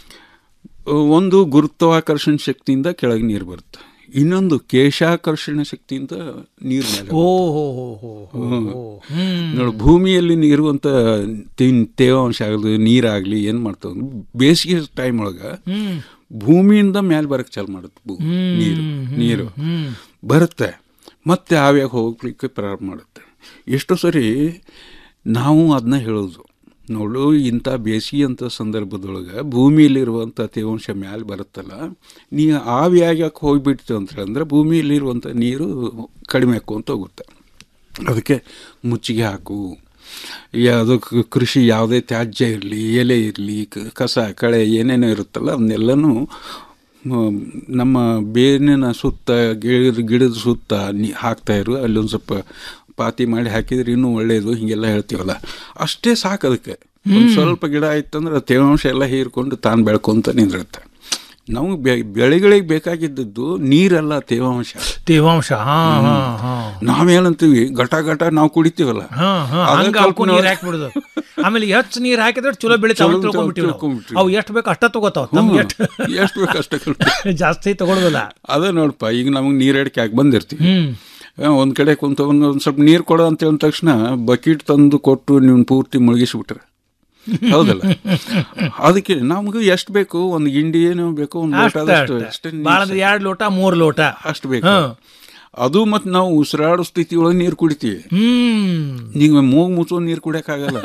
ಒಂದು ಗುರುತ್ವಾಕರ್ಷಣ ಶಕ್ತಿಯಿಂದ ಕೆಳಗೆ ನೀರು ಬರುತ್ತೆ ಇನ್ನೊಂದು ಕೇಶಾಕರ್ಷಣ ಶಕ್ತಿಯಿಂದ ನೀರು ಮೇಲೆ ಓ ಹೋ ಹೋ ಹೋ ಹೋ ಹೋ. ಹ್ಮ್ ನೋಡು ಭೂಮಿಯಲ್ಲಿ ಇರುವಂಥ ತಿನ್ ತೇವಾಂಶ ಆಗಲಿ ನೀರಾಗಲಿ ಏನು ಮಾಡ್ತಾವ ಬೇಸಿಗೆ ಟೈಮ್ ಒಳಗೆ ಹ್ಮ್ ಭೂಮಿಯಿಂದ ಮೇಲೆ ಬರಕ್ಕೆ ಚಾಲು ಮಾಡುತ್ತೆ ಭೂ ನೀರು ನೀರು ಬರುತ್ತೆ ಮತ್ತೆ ಆವಿಯಾಗ ಹೋಗ್ಲಿಕ್ಕೆ ಪ್ರಾರಂಭ ಮಾಡುತ್ತೆ ಎಷ್ಟೋ ಸರಿ ನಾವು ಅದನ್ನ ಹೇಳೋದು ನೋಡು ಇಂಥ ಬೇಸಿಗೆ ಅಂತ ಸಂದರ್ಭದೊಳಗೆ ಭೂಮಿಯಲ್ಲಿರುವಂಥ ತೇವಾಂಶ ಮ್ಯಾಲೆ ಬರುತ್ತಲ್ಲ ನೀ ಆವಿಯಾಗ್ಯಾಕೆ ಹೋಗ್ಬಿಡ್ತು ಅಂತ ಅಂದ್ರೆ ಭೂಮಿಯಲ್ಲಿರುವಂಥ ನೀರು ಕಡಿಮೆ ಆಕ್ಕೊಂತ ಹೋಗುತ್ತೆ ಅದಕ್ಕೆ ಮುಚ್ಚಿಗೆ ಹಾಕು ಯಾವುದೋ ಕ- ಕೃಷಿ ಯಾವುದೇ ತ್ಯಾಜ್ಯ ಇರಲಿ ಎಲೆ ಇರಲಿ ಕಸ ಕಳೆ ಏನೇನೋ ಇರುತ್ತಲ್ಲ ಅವನ್ನೆಲ್ಲನೂ ಮ್, ನಮ್ಮ ಬೇರಿನ ಸುತ್ತ ಗಿಡದ ಗಿಡದ ಸುತ್ತ ನೀ ಹಾಕ್ತಾ ಇರು ಅಲ್ಲಿ ಒಂದು ಸ್ವಲ್ಪ ಪಾತಿ ಮಾಡಿ ಹಾಕಿದ್ರೆ ಇನ್ನೂ ಒಳ್ಳೆಯದು ಹೀಗೆಲ್ಲ ಹೇಳ್ತೀವಲ್ಲ ಅಷ್ಟೇ ಸಾಕು ಅದಕ್ಕೆ ಒಂದು ಸ್ವಲ್ಪ ಗಿಡ ಆಯ್ತಂದ್ರೆ ತೇವಾಂಶ ಎಲ್ಲ ಹೀರ್ಕೊಂಡು ತಾನು ಬೆಳ್ಕೊಂತ ನಿಂದಿರುತ್ತೆ ನಮಗೆ ಬೆ- ಬೆಳೆಗಳಿಗೆ ಬೇಕಾಗಿದ್ದದ್ದು ನೀರಲ್ಲ ತೇವಾಂಶ ತೇವಾಂಶ ಹಾ ಹಾ ಹಾ ನಾವೇನಂತೀವಿ ಘಟ ಘಟ ನಾವು ಕುಡಿತೀವಲ್ಲ ಹಾ ಹಾ ಅದೇ ಹಂಗ ಅವಕ್ಕೂ ಕಲ್ಪನೆ ನೀರ್ ಒಳಗೆ- ಹಾಕ್ಬಿಡುದು ಆಮೇಲೆ ಹೆಚ್ಚು ನೀರ್ ಹಾಕಿದ್ರೆ ಚಲೋ ಬೆಳಿತಾವ ಚಲೋ ತಿಳ್ಕೊಂಡ್ಬಿಟ್ಟಿವಿ ನಾವು ತಿಳ್ಕೊಂಡ್ಬಿಟ್ಟಿವಿ. ಅವು ಎಷ್ಟು ಬೇಕು ಅಷ್ಟ ತಗೋತಾವ ತಮ್ಗೆ ಎಷ್ಟು ಎಷ್ಟು ಬೇಕು ಅಷ್ಟೇ ಕಲ್ಪನೆ ಜಾಸ್ತಿ ತಗೊಳ್ಳೋದಿಲ್ಲ ಅದೇ ನೋಡಪ್ಪ ಈಗ ನಮಗೆ ನೀರಡಿಕೆ ಆಗಿ ಬಂದಿರ್ತೀವಿ ಹ್ಮ್ ಆ, ಒಂದ್ ಕಡೆ ಕುಂತ ಒಂದು ಒಂದು ಸ್ವಲ್ಪ ನೀರು ಕೊಡು ಅಂತ ಹೇಳಿದ ತಕ್ಷಣ ಬಕೆಟ್ ತಂದು ಕೊಟ್ಟು ನೀವು ಪೂರ್ತಿ ಮುಳುಗಿಸ್ಬಿಟ್ರೆ ಹೌದಲ್ಲ ಅದಕ್ಕೆ ನಮ್ಗೆ ಎಷ್ಟು ಬೇಕು ಒಂದು ಗಿಂಡಿ ಏನೋ ಬೇಕು ಒಂದು ಲೋಟದಷ್ಟು ಅಷ್ಟೇ ನೀರ್ ಬಾಳ ಅಂದ್ರೆ ಎರಡ್ ಲೋಟ ಮೂರ್ ಲೋಟ ಅಷ್ಟು ಬೇಕು ಅದು ಮತ್ತೆ ನಾವು ಉಸಿರಾಡೋ ಸ್ಥಿತಿ ಒಳಗೆ ನೀರು ಕುಡಿತೀವಿ ಹ್ಮ್ ನಿಂಗೆ ಮೂಗು ಮುಚ್ಚೋ ನೀರು ಕುಡಿಯೋಕ್ಕಾಗಲ್ಲ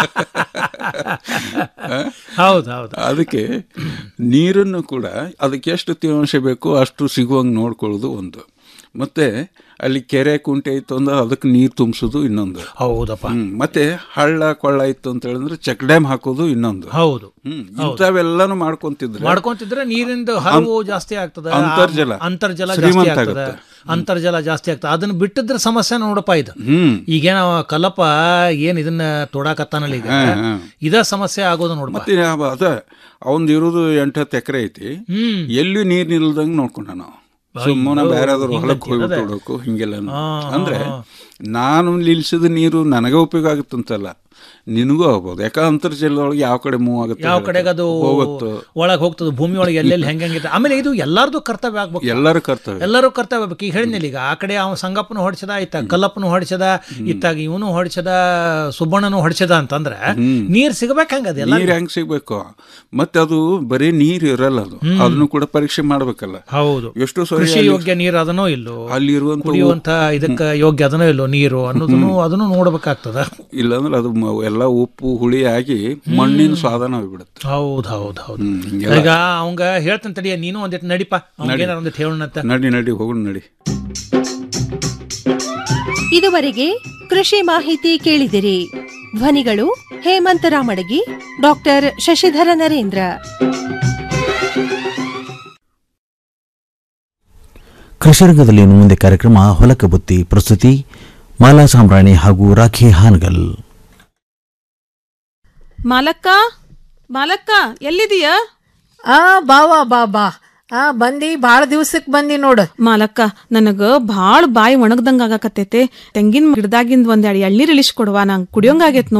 ಹೌದು ಹೌದು ಅದಕ್ಕೆ ನೀರನ್ನು ಕೂಡ ಅದಕ್ಕೆ ಎಷ್ಟು ತೇವಾಂಶ ಬೇಕೋ ಅಷ್ಟು ಸಿಗುವಂಗೆ ನೋಡ್ಕೊಳ್ಳೋದು ಒಂದು ಮತ್ತೆ ಅಲ್ಲಿ ಕೆರೆ ಕುಂಟೆ ಇತ್ತು ಅಂದ್ರೆ ಅದಕ್ಕೆ ನೀರು ತುಂಬಿಸೋದು ಇನ್ನೊಂದು ಹೌದಪ್ಪ ಹ್ಮ್. ಮತ್ತೆ ಹಳ್ಳ ಕೊಳ್ಳ ಇತ್ತು ಅಂತ ಹೇಳಿದ್ರೆ ಚೆಕ್ ಡ್ಯಾಮ್ ಹಾಕೋದು ಇನ್ನೊಂದು ಹೌದು ಹ್ಮ್ ಇಂಥವೆಲ್ಲಾನು ಮಾಡ್ಕೊಂತಿದ್ರೆ ಮಾಡ್ಕೊಂತಿದ್ರೆ ನೀರಿಂದ ಹರಿವು ಜಾಸ್ತಿ ಆಗ್ತದ ಅಂತರ್ಜಲ. ಆ- ಅಂತರ್ಜಲ ಜಾಸ್ತಿ ಶ್ರೀಮಂತ ಆಗ್ತದ ಆಗುತ್ತೆ. ಅಂತರ್ಜಲ ಜಾಸ್ತಿ ಆಗ್ತದ ಅದನ್ನ ಬಿಟ್ಟಿದ್ರೆ ಸಮಸ್ಯೆ ನೋಡಪ್ಪ ಇದು ಹ್ಮ್ ಈಗೇನ ಅವ ಕಲ್ಲಪ್ಪ ಏನ್ ಇದನ್ನ ತೋಡಾಕತ್ತಾನಲ್ಲ ಈಗ ಹಾ, ಹಾ. ಇದ ಸಮಸ್ಯೆ ಆಗೋದು ನೋಡಪ್ಪ ಮತ್ತೆ ಅವ- ಅದ ಅವಂದ್ ಇರೋದು ಎಂಟು ಹತ್ತು ಎಕರೆ ಐತಿ ಹ್ಮ್ ಎಲ್ಲಿ ನೀರ್ ನಿಲ್ದಂಗೆ ನೋಡ್ಕೊಂಡ ನಾವು ಸುಮ್ಮನೆ ಬೇರೆಯಾದ್ರು ಹೊಲಕ್ಕೆ ಹೋಗಿ ಬಿಡೋಕು ಹಿಂಗೆಲ್ಲ ಅಂದ್ರೆ ನಾನು ನಿಲ್ಸಿದ ನೀರು ನನಗೆ ಉಪಯೋಗ ಆಗುತ್ತಂತಲ್ಲ ನಿನಗೂ ಆಗ್ಬೋದು ಯಾಕ ಅಂತರ್ಜಲದೊಳಗೆ ಯಾವ ಕಡೆ ಮೂವ್ ಆಗುತ್ತೆ ಯಾವ ಕಡೆಗೆ ಅದು ಹೋಗುತ್ತೋ ಒಳಗ್ ಹೋಗ್ತದ ಭೂಮಿ ಒಳಗೆ ಎಲ್ಲೆಲ್ಲಿ ಹೆಂಗಂಗಿರ್ತದೆ ಆಮೇಲೆ ಇದು ಎಲ್ಲಾರ್ದು ಕರ್ತವ್ಯ ಆಗ್ಬೇಕು ಎಲ್ಲರ ಕರ್ತವ್ಯ ಎಲ್ಲರೂ ಕರ್ತವ್ಯ ಆಗ್ಬೇಕು ಈಗ ಹೇಳಿದ್ನಿಲ್ಲ ಈಗ ಆ ಕಡೆ ಅವ ಸಂಗಪ್ಪನು ಹೊಡಿಸದ ಇತ್ತ ಕಲ್ಲಪ್ಪನು ಹೊಡಿಸದ ಇತ್ತಾಗ ಇವನು ಹೊಡಿಸದ ಸುಬ್ಬಣ್ಣನು ಹೊಡಿಸದ ಅಂತಂದ್ರೆ ನೀರ್ ಸಿಗ್ಬೇಕು ಹಂಗದ ಎಲ್ಲ ನೀರ್ ಹೆಂಗ್ ಸಿಗ್ಬೇಕು ಮತ್ತೆ ಅದು ಬರೀ ನೀರ್ ಇರಲ್ಲ ಅದು ಅದನ್ನು ಕೂಡ ಪರೀಕ್ಷೆ ಮಾಡ್ಬೇಕಲ್ಲ ಹೌದು ಎಷ್ಟೋ ಸರಿ ಕೃಷಿ ಯೋಗ್ಯ ನೀರು ಅದನೋ ಇಲ್ಲೋ ಅಲ್ಲಿರುವಂತ ಕುಡಿಯುವಂತ ಇದಕ್ಕ ಯೋಗ್ಯ ಅದನೋ ಇಲ್ಲೋ ನೀರು ಅನ್ನೋದನ್ನು ಅದನ್ನು ನೋಡ್ಬೇಕಾಗ್ತದ ಇಲ್ಲಾಂದ್ರೆ ಅದು ಮ- ಎಲ್ಲ ಉಪ್ಪು ಹುಳಿ ಆಗಿ ಮಣ್ಣಿನ ಸ್ವಾದನ ಹೋಗ್ಬಿಡುತ್ತೆ ಹೌದ್ ಹೌದ್ ಹೌದ್ ಹ್ಮ್, ಹಿಂಗೆಲ್ಲ ಈಗ ಅವಂಗ ಹೇಳ್ತಾನೆ ತಡಿಯ ನೀನು ಒಂದಿಟ್ಟು ನಡಿಪ ಏನಾರ ಒಂದಿಟ್ಟು ಹೇಳೋಣಂತ ನಡಿ ನಡಿ ಹೋಗೋಣ ನಡಿ ಇದುವರೆಗೆ ಕೃಷಿ ಮಾಹಿತಿ ಕೇಳಿದಿರಿ ಧ್ವನಿಗಳು ಹೇಮಂತ ರಾಮಡಗಿ ಡಾಕ್ಟರ್ ಶಶಿಧರ ನರೇಂದ್ರ ಕೃಷಿರಂಗದಲ್ಲಿ ಇನ್ನು ಮುಂದೆ ಕಾರ್ಯಕ್ರಮ ಹೊಲಕ ಬುತ್ತಿ ಪ್ರಸ್ತುತಿ ಮಾಲಾ ಸಾಂಬ್ರಾಣಿ ಹಾಗೂ ರಾಖಿ ಹಾನಗಲ್ ಮಾಲಕ್ಕ ಮಾಲಕ್ಕ ಎಲ್ಲಿದೀಯ ಆ ಬಾವಾ ಬಾ ಬಾ ಆ ಬಂದಿ ಬಾಳ ದಿವ್ಸಕ್ ಬಂದಿ ನೋಡು ಮಾಲಕ್ಕ ನನಗ ಭಾಳ ಬಾಯಿ ಒಣಗ್ದಂಗ ಆಗಾಕತ್ತೈತೆ ತೆಂಗಿನ ಗಿಡದಾಗಿಂದ ಒಂದ್ ಎರಡು ಎಳ್ನೀರ್ ಇಳಿಸ್ ಕೊಡುವ ನಂಗ್ ಕುಡಿಯೋಂಗಾಗೈತ್ ನೋಡು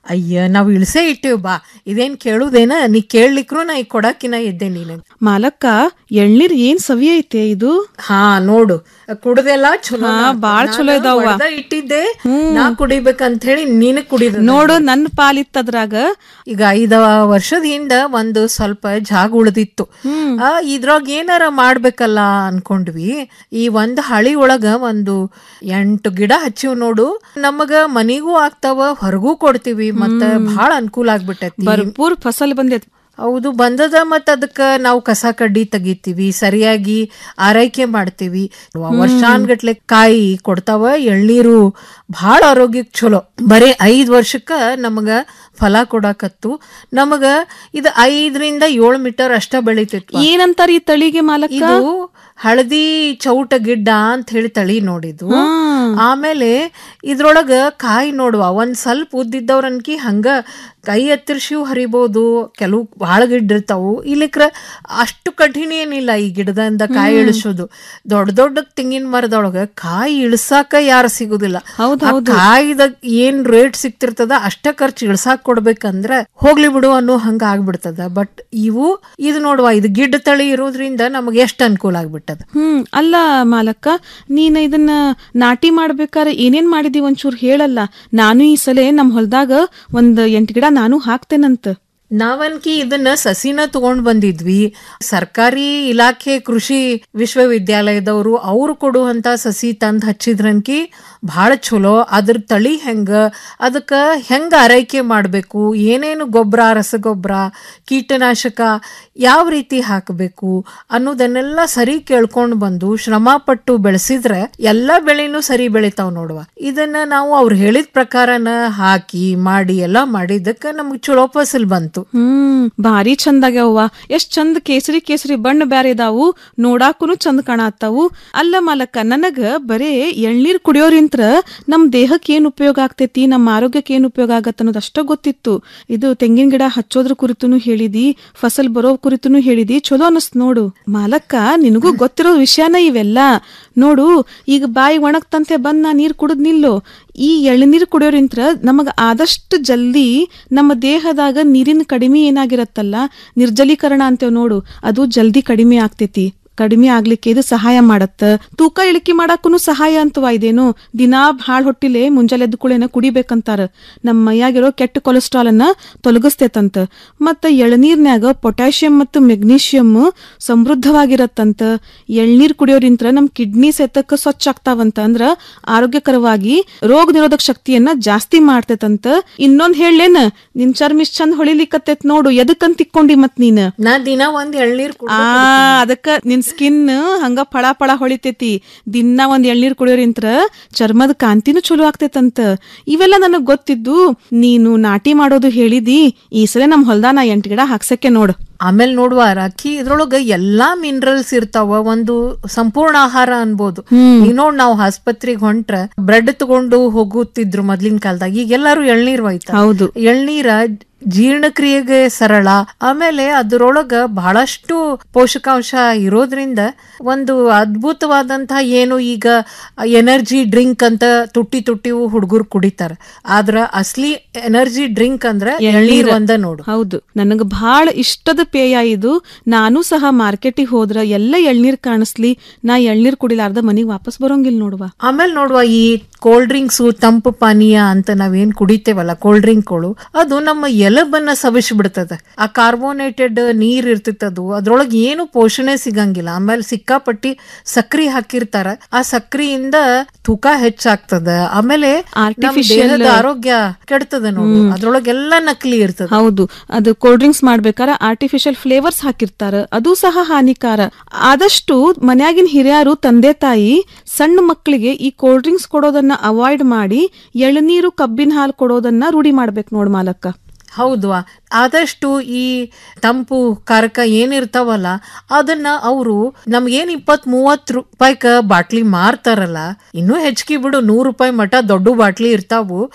ಅಯ್ಯ ನಾವ್ ಇಳಿಸೇ ಇಟ್ಟಿವ್ ಬಾ ಇದೇನ್ ಕೇಳುದೇನ ನೀ ಕೇಳ್ಲಿಕ್ರು ನಾ ಈಗ ಕೊಡಾಕಿನ ಇದ್ದೆ ನೀನು ಮಾಲಕ್ಕ ಎಳ್ನೀರ್ ಏನ್ ಸವಿ ಐತೆ ಇದು ಹಾ ನೋಡು ಕುಡ್ದೆಲ್ಲ ಚಲೋ ಹಾ, ಬಾಳ್ ಚಲೋ ಇದಾವ. ಇಟ್ಟಿದ್ದೆ ನಾ ಕುಡಿಬೇಕಂತ ಹೇಳಿ ನೀನು ಕುಡಿದ ನೋಡು ನನ್ನ ಪಾಲಿತ್ತದ್ರಾಗ ಈಗ ಐದ ವರ್ಷದ ಹಿಂದ ಒಂದು ಸ್ವಲ್ಪ ಜಾಗ ಉಳ್ದಿತ್ತು ಆ ಇದ್ರಾಗ ಏನಾರ ಮಾಡ್ಬೇಕಲ್ಲ ಅನ್ಕೊಂಡ್ವಿ ಈ ಒಂದ್ ಹಳಿ ಒಳಗ ಒಂದು ಎಂಟು ಗಿಡ ಹಚ್ಚಿವ್ ನೋಡು ನಮಗ ಮನಿಗೂ ಆಗ್ತಾವ ಹೊರಗೂ ಕೊಡ್ತೀವಿ ಮತ್ತ ಬಹಳ ಅನುಕೂಲ ಆಗ್ಬಿಟ್ಟೈತಿ ಭರ್ಪೂರ್ ಫಸಲ್ ಬಂದೈತಿ ಹೌದು ಬಂದದ ಮತ್ತ ಅದಕ್ಕ ನಾವು ಕಸ ಕಡ್ಡಿ ತೆಗಿತೀವಿ ಸರಿಯಾಗಿ ಆರೈಕೆ ಮಾಡ್ತೀವಿ ವರ್ಷಾನ್ಗಟ್ಲೆ ಕಾಯಿ ಕೊಡ್ತಾವ ಎಳ್ನೀರು ಬಹಳ ಆರೋಗ್ಯಕ್ಕೆ ಚಲೋ ಬರೀ ಐದ್ ವರ್ಷಕ್ಕ ನಮಗ ಫಲ ಕೊಡಾಕತ್ತು ನಮಗ ಇದು ಐದರಿಂದ ಏಳು ಮೀಟರ್ ಅಷ್ಟ ಬೆಳಿತೈತಿ ಏನಂತಾರ ಈ ತಳಿಗೆ ಮಾಲಕ್ಕ ಇದು ಹಳದಿ ಚೌಟ ಗಿಡ್ಡ ಅಂತ ಹೇಳಿ ತಳಿ ನೋಡಿದ್ದು ಆಮೇಲೆ ಇದ್ರೊಳಗ ಕಾಯಿ ನೋಡುವ ಒಂದ್ ಸ್ವಲ್ಪ ಉದ್ದಿದ್ದವ್ರನ್ಕಿ ಹಂಗ ಕೈ ಎತ್ತರಿಸಿವು ಹರಿಬಹುದು ಕೆಲವು ಬಹಳ ಗಿಡ್ಡ ಇರ್ತಾವು ಇಲ್ಲಿಕ್ರ ಅಷ್ಟು ಕಠಿಣ ಏನಿಲ್ಲ ಈ ಗಿಡದಿಂದ ಕಾಯಿ ಇಳಿಸೋದು ದೊಡ್ಡ ದೊಡ್ಡ ತೆಂಗಿನ ಮರದೊಳಗ ಕಾಯಿ ಇಳ್ಸಾಕ ಯಾರು ಸಿಗುದಿಲ್ಲ ಆ ಕಾಯಿದ ಏನ್ ರೇಟ್ ಸಿಕ್ತಿರ್ತದ ಅಷ್ಟ ಖರ್ಚು ಇಳ್ಸಾಕ್ ಕೊಡ್ಬೇಕಂದ್ರ ಹೋಗ್ಲಿ ಬಿಡು ಅನ್ನೋ ಹಂಗ ಆಗ್ಬಿಡ್ತದ ಬಟ್ ಇವು ಇದು ನೋಡುವ ಇದು ಗಿಡ್ಡ ತಳಿ ಇರೋದ್ರಿಂದ ನಮಗೆ ಎಷ್ಟು ಅನುಕೂಲ ಆಗ್ಬಿಟ್ಟದ ಹ್ಮ್ ಅಲ್ಲ ಮಾಲಕ್ಕ ನೀನ್ ಇದನ್ನ ನಾಟಿ ಮಾಡ್ಬೇಕಾದ್ರೆ ಏನೇನ್ ಮಾಡಿದಿ ಒಂಚೂರ್ ಹೇಳಲ್ಲ ನಾನು ಈ ಸಲ ನಮ್ ಹೊಲದಾಗ ಒಂದ್ ಎಂಟ್ ಗಿಡ ನಾನು ಹಾಕ್ತೇನಂತ ನಾವನ್ಕಿ ಇದನ್ನ ಸಸಿನ ತಗೊಂಡ್ ಬಂದಿದ್ವಿ ಸರ್ಕಾರಿ ಇಲಾಖೆ ಕೃಷಿ ವಿಶ್ವವಿದ್ಯಾಲಯದವರು ಅವ್ರು ಕೊಡುವಂತ ಸಸಿ ತಂದ್ ಹಚ್ಚಿದ್ರನ್ಕಿ ಬಹಳ ಚಲೋ ಅದ್ರ ತಳಿ ಹೆಂಗ ಅದಕ್ಕ ಹೆಂಗ ಆರೈಕೆ ಮಾಡ್ಬೇಕು ಏನೇನು ಗೊಬ್ಬರ ರಸಗೊಬ್ಬರ ಕೀಟನಾಶಕ ಯಾವ ರೀತಿ ಹಾಕಬೇಕು ಅನ್ನೋದನ್ನೆಲ್ಲ ಸರಿ ಕೇಳ್ಕೊಂಡ್ ಬಂದು ಶ್ರಮ ಪಟ್ಟು ಬೆಳೆಸಿದ್ರೆ ಎಲ್ಲ ಬೆಳೆನೂ ಸರಿ ಬೆಳಿತಾವ್ ನೋಡುವ ಇದನ್ನ ನಾವು ಅವ್ರು ಹೇಳಿದ ಪ್ರಕಾರನ ಹಾಕಿ ಮಾಡಿ ಎಲ್ಲ ಮಾಡಿದ್ದಕ್ಕ ನಮ್ಗೆ ಚಲೋ ಫಸಲ್ ಬಂತು ಹ್ಮ್ ಭಾರಿ ಚಂದಾಗ್ಯಾವ ಎಷ್ಟ್ ಚಂದ ಕೇಸರಿ ಕೇಸರಿ ಬಣ್ಣ ಬ್ಯಾರೆ ಇದಾವು ನೋಡಾಕುನು ಚಂದ ಕಾಣತ್ತಾವು ಅಲ್ಲ ಮಾಲಕ್ಕ ನನಗ ಬರೇ ಎಳ್ನೀರ್ ಕುಡಿಯೋರಿಂತ್ರ ನಮ್ ದೇಹಕ್ಕೆ ಏನ್ ಉಪಯೋಗ ಆಗ್ತೈತಿ ನಮ್ಮ ಆರೋಗ್ಯಕ್ಕೆ ಏನ್ ಉಪಯೋಗ ಆಗತ್ತ ಅನ್ನೋದು ಅಷ್ಟ ಗೊತ್ತಿತ್ತು ಇದು ತೆಂಗಿನ ಗಿಡ ಹಚ್ಚೋದ್ರ ಕುರಿತುನು ಹೇಳಿದಿ ಫಸಲ್ ಬರೋ ಕುರಿತುನು ಹೇಳಿದಿ ಚಲೋ ಅನಸ್ತ್ ನೋಡು ಮಾಲಕ್ಕ ನಿನಗೂ ಗೊತ್ತಿರೋ ವಿಷಯನ ಇವೆಲ್ಲ ನೋಡು ಈಗ ಬಾಯಿ ಒಣಗ್ತಂತೆ ಬಂದ್ ನಾ ನೀರ್ ಕುಡಿದ್ ನಿಲ್ಲೋ ಈ ಎಳ್ನೀರ್ ಕುಡಿಯೋರಿಂತ್ರ ನಮಗ ಆದಷ್ಟು ಜಲ್ದಿ ನಮ್ಮ ದೇಹದಾಗ ನೀರಿನ ಕಡಿಮೆ ಏನಾಗಿರತ್ತಲ್ಲ ನಿರ್ಜಲೀಕರಣ ಅಂತೇವ್ ನೋಡು ಅದು ಜಲ್ದಿ ಕಡಿಮೆ ಆಗ್ತೈತಿ ಕಡಿಮೆ ಆಗ್ಲಿಕ್ಕೆ ಇದು ಸಹಾಯ ಮಾಡತ್ತ ತೂಕ ಇಳಿಕೆ ಮಾಡಕ್ಕೂ ಸಹಾಯ ಅಂತವ ಇದೇನು ದಿನಾ ಭಾಳ ಹೊಟ್ಟಿಲೆ ಮುಂಜಾನೆ ಎದ್ದ ಕೂಡೇನ ಕುಡಿಬೇಕಂತಾರ ನಮ್ಮ ಮೈಯಾಗಿರೋ ಕೆಟ್ಟ ಕೊಲೆಸ್ಟ್ರಾಲ್ ಅನ್ನ ತೊಲಗಿಸ್ತೇತಂತ ಮತ್ತ ಎಳನೀರ್ನ್ಯಾಗ ಪೊಟ್ಯಾಷಿಯಂ ಮತ್ತು ಮೆಗ್ನೀಷಿಯಂ ಸಮೃದ್ಧವಾಗಿರತ್ತಂತ ಎಳ್ನೀರ್ ಕುಡಿಯೋರಿಂತ್ರ ನಮ್ ಕಿಡ್ನಿ ಸೆತಕ್ಕ ಸ್ವಚ್ಛ ಆಗ್ತಾವಂತ ಅಂದ್ರ ಆರೋಗ್ಯಕರವಾಗಿ ರೋಗ ನಿರೋಧಕ ಶಕ್ತಿಯನ್ನ ಜಾಸ್ತಿ ಮಾಡ್ತೇತಂತ ಇನ್ನೊಂದ್ ಹೇಳೇನ ನಿನ್ ಚರ್ಮ ಇಷ್ಟ್ ಚಂದ ಹೊಳಿಲಿಕ್ಕತ್ತೈತ್ ನೋಡು ಎದಕ್ಕಂತ ತಿಕ್ಕೊಂಡಿ ಮತ್ ನೀನ್ ನಾ ದಿನ ಒಂದ್ ಎಳ್ನೀರ್ ಕುಡ್ದು ಆ ಅದಕ್ಕ ನಿನ್ ಸ್ಕಿನ್ ಹಂಗ ಫಳ ಫಳ ಹೊಳಿತೈತಿ ದಿನ ಒಂದ್ ಎಳ್ನೀರ್ ಕುಡಿಯೋರಿಂತ್ರ ಚರ್ಮದ ಕಾಂತಿನೂ ಚಲೋ ಆಗ್ತೈತಂತ ಇವೆಲ್ಲ ನನಗ್ ಗೊತ್ತಿದ್ದು ನೀನು ನಾಟಿ ಮಾಡೋದು ಹೇಳಿದಿ ಈ ಸಲ ನಮ್ ಹೊಲ್ದ ನಾ ಎಂಟ್ ಗಿಡ ಹಾಕ್ಸಕ್ಕೆ ನೋಡು ಆಮೇಲೆ ನೋಡುವ ರಾಖಿ ಇದ್ರೊಳಗ ಎಲ್ಲಾ ಮಿನರಲ್ಸ್ ಇರ್ತಾವ ಒಂದು ಸಂಪೂರ್ಣ ಆಹಾರ ಅನ್ಬೋದು ಈಗ ನೋಡ್ ನಾವು ಆಸ್ಪತ್ರೆಗೆ ಹೊಂಟ್ರ ಬ್ರೆಡ್ ತಗೊಂಡು ಹೋಗುತ್ತಿದ್ರು ಮೊದ್ಲಿನ ಕಾಲದಾಗ ಈಗ ಎಲ್ಲಾರು ಎಳ್ನೀರ್ ಒಯ್ತಾರ ಹೌದು ಎಳ್ನೀರ ಜೀರ್ಣಕ್ರಿಯೆಗೆ ಸರಳ ಆಮೇಲೆ ಅದರೊಳಗ ಬಹಳಷ್ಟು ಪೋಷಕಾಂಶ ಇರೋದ್ರಿಂದ ಒಂದು ಅದ್ಭುತವಾದಂತಹ ಏನು ಈಗ ಎನರ್ಜಿ ಡ್ರಿಂಕ್ ಅಂತ ತುಟ್ಟಿ ತುಟ್ಟಿ ಹುಡುಗರು ಕುಡಿತಾರ ಆದ್ರ ಅಸ್ಲಿ ಎನರ್ಜಿ ಡ್ರಿಂಕ್ ಅಂದ್ರೆ ಎಳ್ನೀರ್ ಒಂದ ನೋಡು ಹೌದು ನನಗ ಬಹಳ ಇಷ್ಟದ ಪೇಯ ಇದು ನಾನು ಸಹ ಮಾರ್ಕೆಟಿಗೆ ಹೋದ್ರ ಎಲ್ಲ ಎಳ್ನೀರ್ ಕಾಣಿಸ್ಲಿ ನಾ ಎಳ್ನೀರ್ ಕುಡಿಲಾರ್ದ ಮನಿಗ್ ವಾಪಸ್ ಬರೋಂಗಿಲ್ಲ ನೋಡುವ ಆಮೇಲೆ ನೋಡುವ ಈ ಕೋಲ್ಡ್ ಡ್ರಿಂಕ್ಸ್ ತಂಪು ಪಾನೀಯ ಅಂತ ನಾವೇನ್ ಕುಡಿತೇವಲ್ಲ ಕೋಲ್ಡ್ ಡ್ರಿಂಕ್ಗಳು ಅದು ನಮ್ಮ ಎಲಬನ್ನ ಸವಿಸಿ ಬಿಡ್ತದ ಆ ಕಾರ್ಬೋನೇಟೆಡ್ ನೀರ್ ಇರ್ತಿತ್ತದು ಅದ್ರೊಳಗೆ ಏನು ಪೋಷಣೆ ಸಿಗಂಗಿಲ್ಲ ಆಮೇಲೆ ಸಿಕ್ಕಾಪಟ್ಟಿ ಸಕ್ರಿ ಹಾಕಿರ್ತಾರ ಆ ಸಕ್ರಿಯಿಂದ ತೂಕ ಹೆಚ್ಚಾಗ್ತದ ಆಮೇಲೆ ನಮ್ Artificial- ದೇಹದ ಆರೋಗ್ಯ ಕೆಡ್ತದ ನೋಡು ಅದ್ರೊಳಗೆಲ್ಲ ನಕಲಿ ಇರ್ತದ ಹೌದು ಅದು ಕೋಲ್ಡ್ ಡ್ರಿಂಕ್ಸ್ ಮಾಡ್ಬೇಕಾರ ಆರ್ಟಿಫಿಷಿಯಲ್ ಫ್ಲೇವರ್ಸ್ ಹಾಕಿರ್ತಾರ ಅದು ಸಹ ಹಾನಿಕಾರ ಆದಷ್ಟು ಮನ್ಯಾಗಿನ ಹಿರಿಯರು ತಂದೆ ತಾಯಿ ಸಣ್ಣ ಮಕ್ಕಳಿಗೆ ಈ ಕೋಲ್ಡ್ ಡ್ರಿಂಕ್ಸ್ ಕೊಡೋದನ್ನ ಅವಾಯ್ಡ್ ಮಾಡಿ ಎಳನೀರು ಕಬ್ಬಿನ ಹಾಲು ಕೊಡೋದನ್ನ ರೂಢಿ ಮಾಡ್ಬೇಕು ನೋಡ್ ಮಾಲಕ್ಕ ಹೌದು ಆದಷ್ಟು ಈ ತಂಪು ಕಾರಕ ಏನಿರ್ತಾವಲ್ಲ ಅದನ್ನ ಅವರು ನಮ್ಗೇನ್ ಇಪ್ಪತ್ ಮೂವತ್ ರೂಪಾಯಿಕ ಬಾಟ್ಲಿ ಮಾರ್ತಾರಲ್ಲ ಇನ್ನೂ ಹೆಚ್ಚಿಗೆ ಬಿಡು ನೂರು ರೂಪಾಯಿ ಮಟ ದೊಡ್ಡ ಬಾಟ್ಲಿ ಇರ್ತಾವು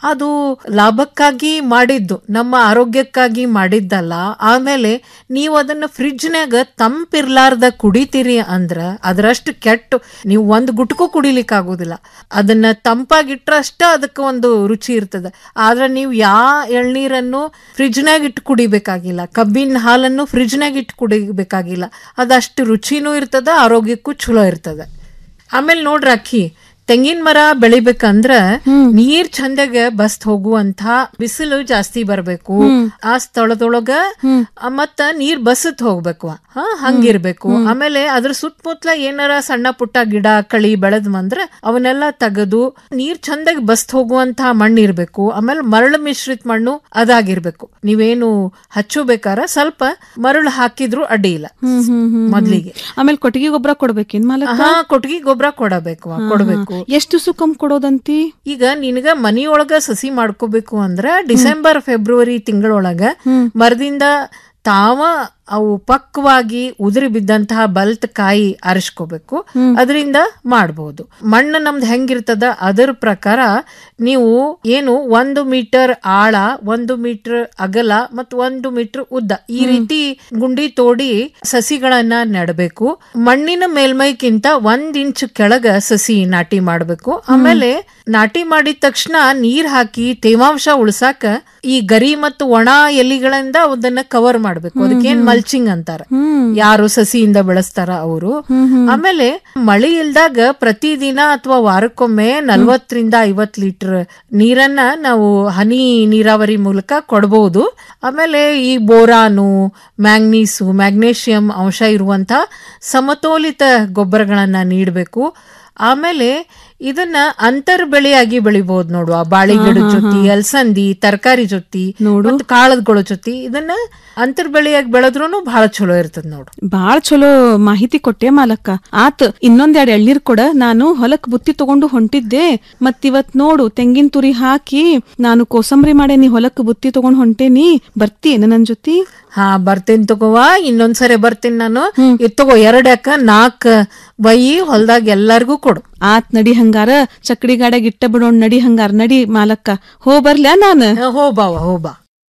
ಅದು ಲಾಭಕ್ಕಾಗಿ ಮಾಡಿದ್ದು ನಮ್ಮ ಆರೋಗ್ಯಕ್ಕಾಗಿ ಮಾಡಿದ್ದಲ್ಲ ಆಮೇಲೆ ನೀವು ಅದನ್ನ ಫ್ರಿಜ್ನ್ಯಾಗ ತಂಪಿರ್ಲಾರ್ದ ಕುಡಿತೀರಿ ಅಂದ್ರ ಅದರಷ್ಟು ಕೆಟ್ಟು ನೀವು ಒಂದು ಗುಟ್ಕು ಕುಡಿಲಿಕ್ಕೆ ಆಗೋದಿಲ್ಲ ಅದನ್ನ ತಂಪಾಗಿಟ್ರಷ್ಟ ಅದಕ್ಕೆ ಒಂದು ರುಚಿ ಇರ್ತದೆ ಆದ್ರೆ ನೀವು ಯಾ ಎಳ್ನೀರನ್ನು ಫ್ರಿಜ್ನಾಗ ಇಟ್ಟು ಕುಡಿಬೇಕಾಗಿಲ್ಲ ಕಬ್ಬಿನ ಹಾಲನ್ನು ಫ್ರಿಜ್ನಾಗ ಇಟ್ಟು ಕುಡಿಬೇಕಾಗಿಲ್ಲ ಅದಷ್ಟು ರುಚಿನೂ ಇರ್ತದ ಆರೋಗ್ಯಕ್ಕೂ ಚಲೋ ಇರ್ತದೆ ಆಮೇಲೆ ನೋಡ್ರಿ ಅಕ್ಕಿ ತೆಂಗಿನ ಮರ ಬೆಳಿಬೇಕಂದ್ರ ನೀರ್ ಚಂದಾಗ ಬಸ್ತ್ ಹೋಗುವಂತ ಬಿಸಿಲು ಜಾಸ್ತಿ ಬರ್ಬೇಕು ಆ ಸ್ಥಳದೊಳಗ ಆ, ಮತ್ತ ನೀರ್ ಬಸತ್ ಹೋಗ್ಬೇಕು ಹಾ ಹಂಗಿರ್ಬೇಕು ಆಮೇಲೆ ಅದ್ರ ಸುತ್ತಮುತ್ತಲ ಏನಾರ ಸಣ್ಣ ಪುಟ್ಟ ಗಿಡ ಕಳಿ ಬೆಳೆದ್ ಬಂದ್ರ ಅವನ್ನೆಲ್ಲ ತೆಗೆದು ನೀರ್ ಚಂದಾಗಿ ಬಸ್ತ್ ಹೋಗುವಂತ ಮಣ್ಣು ಇರ್ಬೇಕು ಆಮೇಲೆ ಮರಳು ಮಿಶ್ರಿತ ಮಣ್ಣು ಅದಾಗಿರ್ಬೇಕು ನೀವೇನು ಹಚ್ಚಬೇಕಾರ ಸ್ವಲ್ಪ ಮರಳು ಹಾಕಿದ್ರು ಅಡ್ಡಿ ಇಲ್ಲ ಮೊದ್ಲಿಗೆ ಆಮೇಲೆ ಕೊಟ್ಟಿಗೆ ಗೊಬ್ಬರ ಕೊಡ್ಬೇಕೇನ್ ಮಾಲಕ ಹಾ ಕೊಟ್ಟಿಗೆ ಗೊಬ್ಬರ ಕೊಡಬೇಕು ಕೊಡಬೇಕು ಎಷ್ಟು ಸುಖಂ ಕೊಡೋದಂತಿ ಈಗ ನಿನಗ ಮನಿಯೊಳಗ ಸಸಿ ಮಾಡ್ಕೋಬೇಕು ಅಂದ್ರ ಡಿಸೆಂಬರ್ ಫೆಬ್ರವರಿ ತಿಂಗಳೊಳಗ ಮರದಿಂದ ತಾವ ಅವು ಪಕ್ವಾಗಿ ಉದುರಿ ಬಿದ್ದಂತಹ ಬಲ್ತ್ ಕಾಯಿ ಆರಿಸ್ಕೋಬೇಕು ಅದರಿಂದ ಮಾಡಬಹುದು ಮಣ್ಣು ನಮ್ದು ಹೆಂಗಿರ್ತದ ಅದರ ಪ್ರಕಾರ ನೀವು ಏನು ಒಂದು ಮೀಟರ್ ಆಳ ಒಂದು ಮೀಟರ್ ಅಗಲ ಮತ್ತು ಒಂದು ಮೀಟರ್ ಉದ್ದ ಈ ರೀತಿ ಗುಂಡಿ ತೋಡಿ ಸಸಿಗಳನ್ನ ನೆಡಬೇಕು ಮಣ್ಣಿನ ಮೇಲ್ಮೈಗಿಂತ ಒಂದ್ ಇಂಚ್ ಕೆಳಗ ಸಸಿ ನಾಟಿ ಮಾಡಬೇಕು ಆಮೇಲೆ ನಾಟಿ ಮಾಡಿದ ತಕ್ಷಣ ನೀರ್ ಹಾಕಿ ತೇವಾಂಶ ಉಳ್ಸಾಕ ಈ ಗರಿ ಮತ್ತು ಒಣ ಎಲಿಗಳಿಂದ ಅದನ್ನ ಕವರ್ ಮಾಡ್ಬೇಕು ಅದಕ್ಕೇನ್ ಮಲ್ಚಿಂಗ್ ಅಂತಾರ ಯಾರು ಸಸಿಯಿಂದ ಬೆಳೆಸ್ತಾರ ಅವರು ಆಮೇಲೆ ಮಳಿ ಇಲ್ದಾಗ ಪ್ರತಿದಿನ ಅಥವಾ ವಾರಕ್ಕೊಮ್ಮೆ ನಲ್ವತ್ತರಿಂದ ಐವತ್ ಲೀಟರ್ ನೀರನ್ನ ನಾವು ಹನಿ ನೀರಾವರಿ ಮೂಲಕ ಕೊಡಬಹುದು ಆಮೇಲೆ ಈ ಬೋರಾನು ಮ್ಯಾಂಗ್ನೀಸು ಮ್ಯಾಗ್ನೇಷಿಯಂ ಅಂಶ ಇರುವಂತ ಸಮತೋಲಿತ ಗೊಬ್ಬರಗಳನ್ನ ನೀಡಬೇಕು ಆಮೇಲೆ ಇದನ್ನ ಅಂತರ್ ಬೆಳೆಯಾಗಿ ಬೆಳಿಬಹುದು ನೋಡುವ ಬಾಳಿಗಿಡ ಜೊತೆ ಅಲ್ಸಂದಿ ತರಕಾರಿ ಜೊತೆ ಮತ್ತು ಕಾಳದಗಳ ಜೊತೆ ಇದನ್ನ ಅಂತರ್ ಬೆಳೆಯಾಗಿ ಬೆಳೆದ್ರೂ ಬಹಳ ಚಲೋ ಇರ್ತದ ನೋಡು ಬಾಳ್ ಚಲೋ ಮಾಹಿತಿ ಕೊಟ್ಟೆ ಮಾಲಕ್ಕ ಆತ್ ಇನ್ನೊಂದೆರಡ್ ಎಳ್ನೀರ್ ಕೊಡ ನಾನು ಹೊಲಕ್ ಬುತ್ತಿ ತಗೊಂಡು ಹೊಂಟಿದ್ದೆ ಮತ್ತಿವತ್ ನೋಡು ತೆಂಗಿನ ತುರಿ ಹಾಕಿ ನಾನು ಕೋಸಂಬರಿ ಮಾಡೇನಿ ಹೊಲಕ್ ಬುತ್ತಿ ತಗೊಂಡ್ ಹೊಂಟೇನಿ ಬರ್ತೀಯೇನ ನನ್ ಜೊತೆ ಹಾ ಬರ್ತೇನೆ ತಗೋವ ಇನ್ನೊಂದ್ಸರಿ ಬರ್ತೀನಿ ನಾನು ಇದ್ ತಗೋ ಎರಡ್ ಯಾಕ ನಾಲ್ಕ್ ಬೈ ಹೊಲ್ದಾಗ ಎಲ್ಲಾರ್ಗೂ ಕೊಡು ಆತ್ ನಡಿ ಹಂಗಾರ ಚಕ್ಡಿ ಗಾಡ್ಯಾಗ ಇಟ್ಟ ಬಿಡೋಣ್ ನಡಿ ಹಂಗಾರ ನಡಿ ಮಾಲಕ್ಕ ಹೋ ಬರ್ಲ್ಯಾ ನಾನ್ ಹೋ ಬಾವ ಹೋ ಬಾ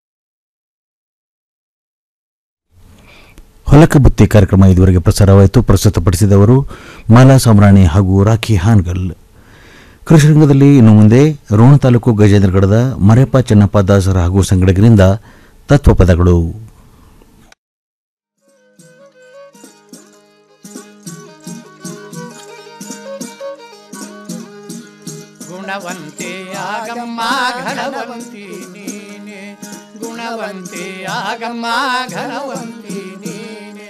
ಹೊಲಕ ಬುತ್ತಿ ಕಾರ್ಯಕ್ರಮ ಇದುವರೆಗೆ ಪ್ರಸಾರವಾಯಿತು ಪ್ರಸ್ತುತಪಡಿಸಿದವರು ಮಾಲಾ ಸಾಮ್ರಾಣಿ ಹಾಗೂ ರಾಖಿ ಹಾನ್ಗಲ್ ಕೃಷಿ ರಂಗದಲ್ಲಿ ಇನ್ನು ಮುಂದೆ ರೋಣ ತಾಲೂಕು ಗಜೇಂದ್ರಗಡದ ಮರೆಪ್ಪ ಚೆನ್ನಪ್ಪ ದಾಸರ ಹಾಗೂ ಸಂಗಡಿಗರಿಂದ ತತ್ವಪದಗಳು ಗುಣವಂತೆ ಆಗಮ್ಮ ಘನವಂತಿ ನೀನೆ ಗುಣವಂತೆ ಆಗಮ್ಮ ಘನವಂತಿ ನೀನೆ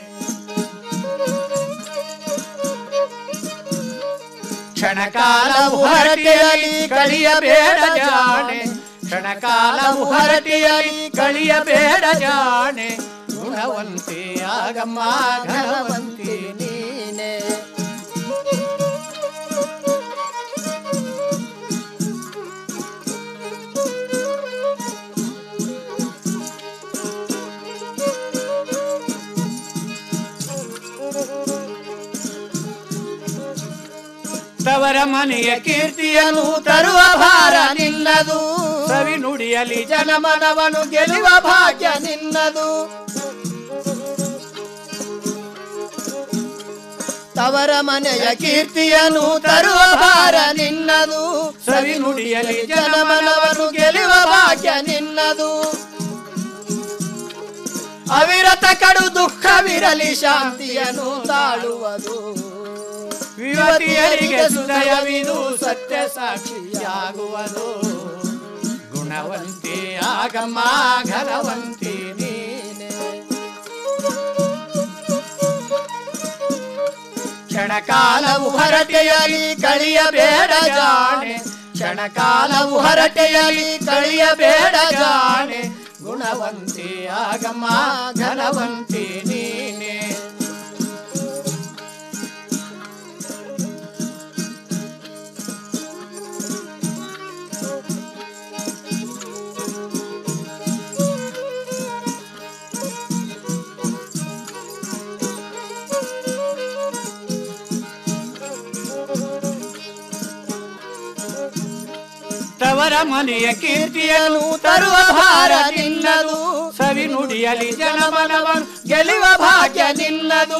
ಕ್ಷಣಕಾಲವು ಹರಟೆಯಲಿ ಕಳಿಯಬೇಡ ಜಾಣೆ ಕ್ಷಣಕಾಲವು ಹರಟೆಯಲಿ ಕಳಿಯಬೇಡ ಜಾಣೆ ಗುಣವಂತೆ ಆಗಮ್ಮ ಘನವಂತಿ ನೀನೆ ತವರ ಮನೆಯ ಕೀರ್ತಿಯನ್ನು ತರುವ ಭಾರ ನಿನ್ನದು ಸವಿ ನುಡಿಯಲಿ ಜನಮನವನು ಗೆಲ್ಲುವ ಭಾಗ್ಯ ನಿನ್ನದು ತವರ ಮನೆಯ ಕೀರ್ತಿಯನ್ನು ತರುವ ಭಾರ ನಿನ್ನದು ಸವಿ ನುಡಿಯಲಿ ಜನಮನವನು ಗೆಲ್ಲುವ ಭಾಗ್ಯ ನಿನ್ನದು ಅವಿರತ ಕಡು ದುಃಖವಿರಲಿ ಶಾಂತಿಯನ್ನು ತಾಳುವುದು ಯುವತಿಯರಿಗೆ ಸುದಯವಿದು ಸತ್ಯ ಸಾಕ್ಷಿಯಾಗುವುದು ಗುಣವಂತಿ ಆಗಮ್ಮ ಘನವಂತಿ ನೀನೆ ಕ್ಷಣಕಾಲವು ಹರಟೆಯಲಿ ಕಳಿಯಬೇಡ ಜಾಣೆ ಕ್ಷಣಕಾಲವು ಹರಟೆಯಲಿ ಕಳಿಯಬೇಡ ಜಾಣೆ ಗುಣವಂತಿ ಆಗಮ್ಮ ಘನವಂತಿ ನೀನೆ ತವ ತವರ ಮನೆಯ ಕೀರ್ತಿಯನ್ನು ತರುವ ಭಾರ ನಿನ್ನದು ಸವಿ ನುಡಿಯಲಿ ಜನಮನವನ್ನು ಗೆಲ್ಲುವ ಭಾಗ್ಯ ನಿನ್ನದು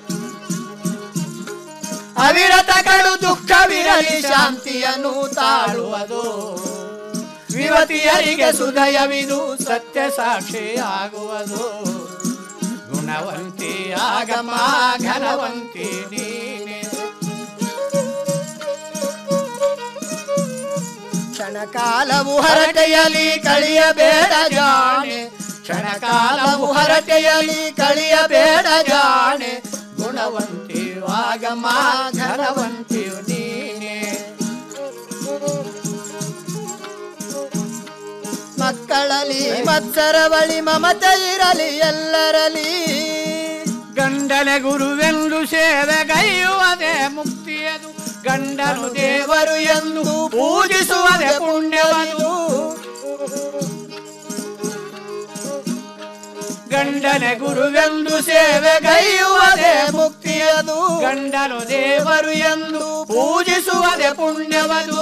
ಅವಿರತ ಕಡು ದುಃಖವಿರಲಿ ಶಾಂತಿಯನ್ನು ತಾಳುವುದು ವಿವತಿಯರಿಗೆ ಸುದಯವಿದು ಸತ್ಯ ಸಾಕ್ಷಿ ಆಗುವುದು ಗುಣವಂತಿ ಆಗಮ ಘನವಂತಿ ನೀನೆ ಕ್ಷಣಕಾಲವು ಹರಟೆಯಲಿ ಕಳಿಯಬೇಡ ಜಾಣೆ ಕ್ಷಣಕಾಲವು ಹರಟೆಯಲಿ ಕಳಿಯಬೇಡ ಜಾಣೆ ಗುಣವಂತಿಯು ಆಗಮ ಘನವಂತಿಯು ನೀನೆ ಮಕ್ಕಳಲ್ಲಿ ಮತ್ಸರವಳಿ ಮಮತೆ ಇರಲಿ ಎಲ್ಲರಲಿ ಗಂಡನೆ ಗುರುವೆಂದು ಸೇವೆಗೈಯುವುದೇ ಮುಕ್ತಿಯದು ಗಂಡನು ದೇವರು ಎಂದು ಪೂಜಿಸುವುದೇ ಪುಣ್ಯವದು ಗಂಡನೆ ಗುರುವೆಂದು ಸೇವೆಗೈಯುವುದೇ ಮುಕ್ತಿಯದು ಗಂಡನು ದೇವರು ಎಂದು ಪೂಜಿಸುವುದೇ ಪುಣ್ಯವದು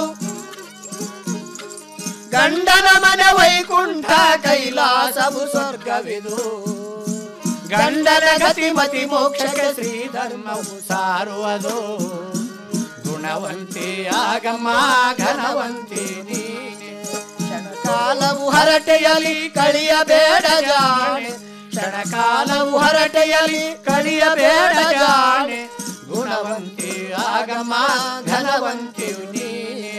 ಗಂಡನ ಮನೆ ವೈಕುಂಠ ಕೈಲಾಸವು ಸ್ವರ್ಗವಿದು ಗಂಡನ ಗತಿಮತಿ ಮೋಕ್ಷಕ್ಕೆ ಶ್ರೀಧರ್ಮವು ಸಾರುವುದು ಗುಣವಂತಿ ಆಗಮ ಘನವಂತಿ ನೀನೆ ಕ್ಷಣಕಾಲವು ಹರಟೆಯಲಿ ಕಳಿಯಬೇಡ ಜಾಣೆ ಕ್ಷಣಕಾಲವು ಹರಟೆಯಲಿ ಕಳಿಯಬೇಡ ಜಾಣೆ ಗುಣವಂತಿ ಆಗಮ ಘನವಂತಿಯು ನೀನೆ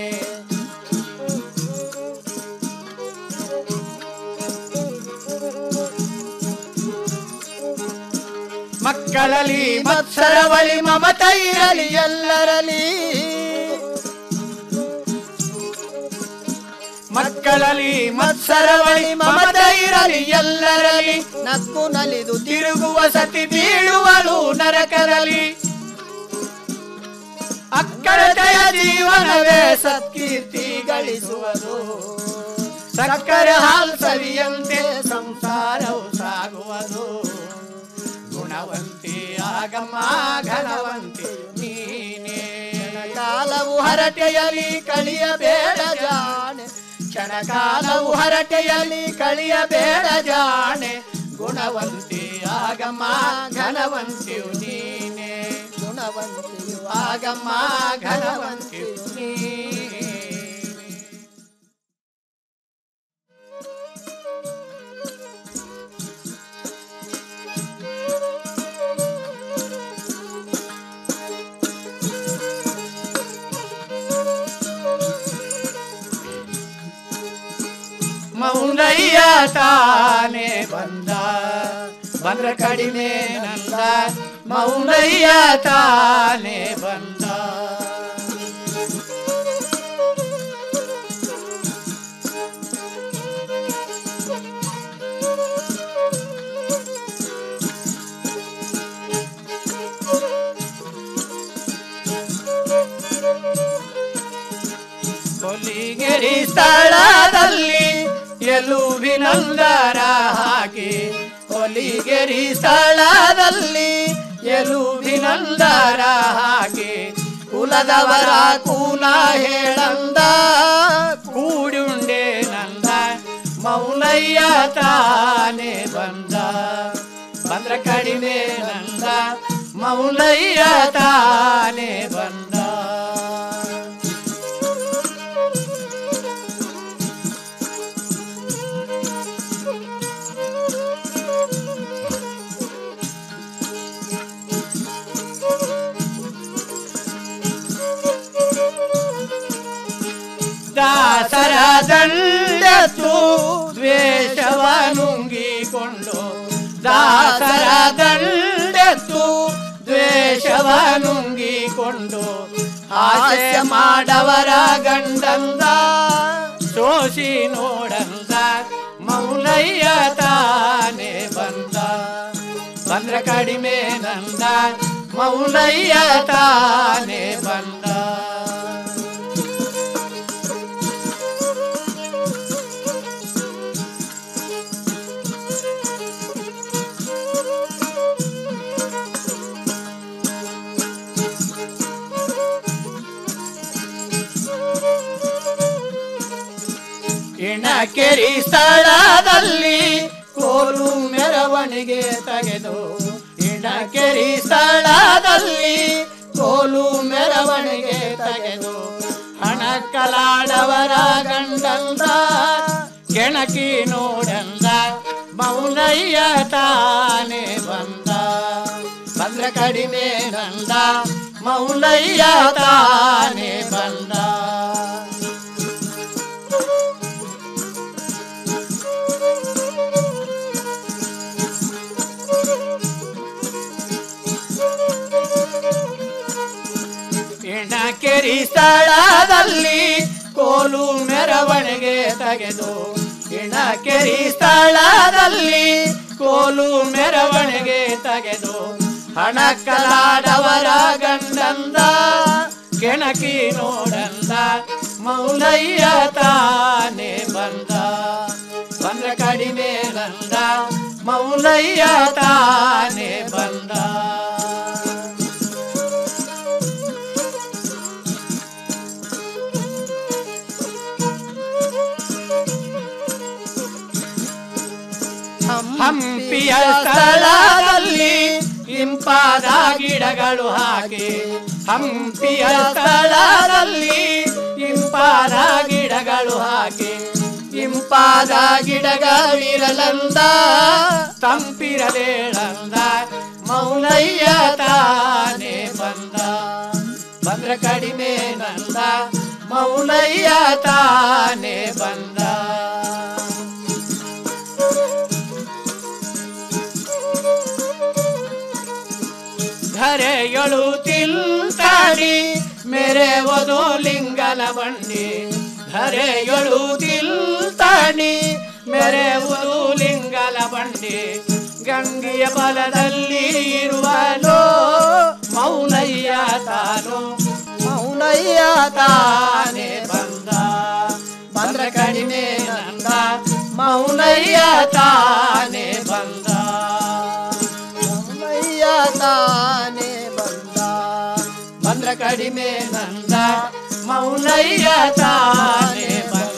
ಮಕ್ಕಳಲ್ಲಿ ಮತ್ಸರವಳಿ ಮಮತ ಇರಲಿ ಎಲ್ಲರಲಿ ಮಕ್ಕಳಲ್ಲಿ ಮತ್ಸರವಳಿ ಮಮತ ಇರಲಿ ಎಲ್ಲರಲಿ ನಕ್ಕು ನಲಿದು ತಿರುಗುವ ಸತಿ ಬೀಳುವಳು ನರಕರಲಿ ಅಕ್ಕಳತೆಯ ಜೀವನವೇ ಸತ್ಕೀರ್ತಿ ಗಳಿಸುವುದು ಸಕ್ಕರೆ ಹಾಲ್ ಸವಿಯಂತೆ ಸಂಸಾರವು ಸಾಗುವುದು ಗುಣವಂತಿ ಆಗಮ ಘನವಂತಿ ನೀನೇ ಕಾಲವು ಹರಟೆಯಲಿ ಕಳಿಯಬೇಡ ಜಾಣೆ ಕ್ಷಣಕಾಲವು ಹರಟೆಯಲಿ ಕಳಿಯಬೇಡ ಜಾಣೆ ಗುಣವಂತಿ ಆಗಮ ಘನವಂತಿಯು ನೀನೇ ಗುಣವಂತಿಯು ಆಗಮ ಘನವಂತಿಯು ನೀನೇ ಮೌನಯ್ಯ ತಾನೇ ಬಂದ ಬಂದ್ರ ಕಡಿಮೆ ನಂದ ಮೌನಯ್ಯ ತಾನೇ ಬಂದ ಕೊಲ್ಲಿಗೆರಿ ಸ್ಥಳದಲ್ಲಿ ಎಲುಬಿನಂದರ ಹಾಕಿ ಕೊಲ್ಲಿಗೆರಿ ಸ್ಥಳದಲ್ಲಿ ಎಲುಬಿನಂದರ ಹಾಕಿ ಕುಲದವರ ಕೂನ ಹೇಳಂದ ಕೂಡುಂಡೆ ನಂದ ಮೌನಯ್ಯ ತಾನೇ ಬಂದ ಬಂದ್ರ ಕಡಿಮೆ ನಂದ ಮೌನಯ್ಯ ತಾನೇ ಬಂದ ದಾಸರ ದಂಡತ್ತು ದ್ವೇಷವ ನುಂಗಿಕೊಂಡು ದಾಸರ ದಂಡತ್ತು ದ್ವೇಷವ ನುಂಗಿಕೊಂಡು ಹಾಸ್ಯ ಮಾಡವರ ಗಂಡಂದ ಶೋಷಿ ನೋಡಂದ ಮೌನಯ್ಯ ತಾನೇ ಬಂದ ಬಂದ್ರ ಕಡಿಮೆ ನಂದ ಮೌನಯ್ಯ ತಾನೇ ಬಂದ ಇಣಕೆರಿ ಸ್ಥಳದಲ್ಲಿ ಕೋಲು ಮೆರವಣಿಗೆ ತೆಗೆದು ಇಣಕೆರಿ ಸ್ಥಳದಲ್ಲಿ ಕೋಲು ಮೆರವಣಿಗೆ ತೆಗೆದು ಹಣಕ್ಕಲಾಡವರ ಗಂಡಂದ ಕೆಣಕಿ ನೋಡಂದ ಮೌನಯ್ಯ ತಾನೇ ಬಂದ ಬಂದ್ರ ಕಡಿಮೆ ನಂದ ಮೌನಯ್ಯ ತಾನೇ ಬಂದ ಇಣಕೆರಿ ಸ್ಥಳದಲ್ಲಿ ಕೋಲು ಮೆರವಣಿಗೆ ತೆಗೆದು ಇಣಕೆರಿ ಸ್ಥಳದಲ್ಲಿ ಕೋಲು ಮೆರವಣಿಗೆ ತೆಗೆದು ಹಣಕ್ಕಲಾಡವರ ಗಂಡಂದ ಕೆಣಕಿ ನೋಡಂದ ಮೌಲಯ್ಯ ತಾನೇ ಬಂದ ಬಂದ್ರ ಕಡಿಮೆ ನಂದ ಮೌಲಯ್ಯ ತಾನೇ ಬಂದ ಹಂಪಿಯ ಸ್ಥಳದಲ್ಲಿ ಇಂಪಾದ ಗಿಡಗಳು ಹಾಕಿ ಹಂಪಿಯ ಸ್ಥಳದಲ್ಲಿ ಇಂಪಾದ ಗಿಡಗಳು ಹಾಕಿ ಇಂಪಾದ ಗಿಡಗಳಿರಲಂದ ತಂಪಿರಲೇಳಂದ ಮೌನಯ್ಯ ತಾನೇ ಬಂದ ಬಂದ್ರ ಕಡಿಮೆ ನಂದ ಮೌನಯ್ಯ ತಾನೇ ಬಂದ ಧರೆಯಳು ತಿಲ್ತಾಡಿ ಮೇರೆ ಒದು ಲಿಂಗನ ಬಂಡಿ ಧರೆಯಳು ತಿಲ್ತಾಡಿ ಮೇರೆ ಒದು ಲಿಂಗನ ಬಂಡಿ ಗಂಗೆಯ ಬಲದಲ್ಲಿ ಇರುವನು ಮೌನಯ್ಯ ತಾನು ಮೌನಯ್ಯ ತಾನೇ ಬಂದ ಬಂದ್ರ ಕಡಿಮೆ ನಂದ ಮೌನಯ್ಯ ತಾನೇ ಬಂದ ಮೌನಯ್ಯ ತಾನೇ ಬಂದ ಬಂದ್ರ ಕಡಿಮೆ ನಂದ ಮೌನಯ್ಯ ತಾನೇ ಬಂದ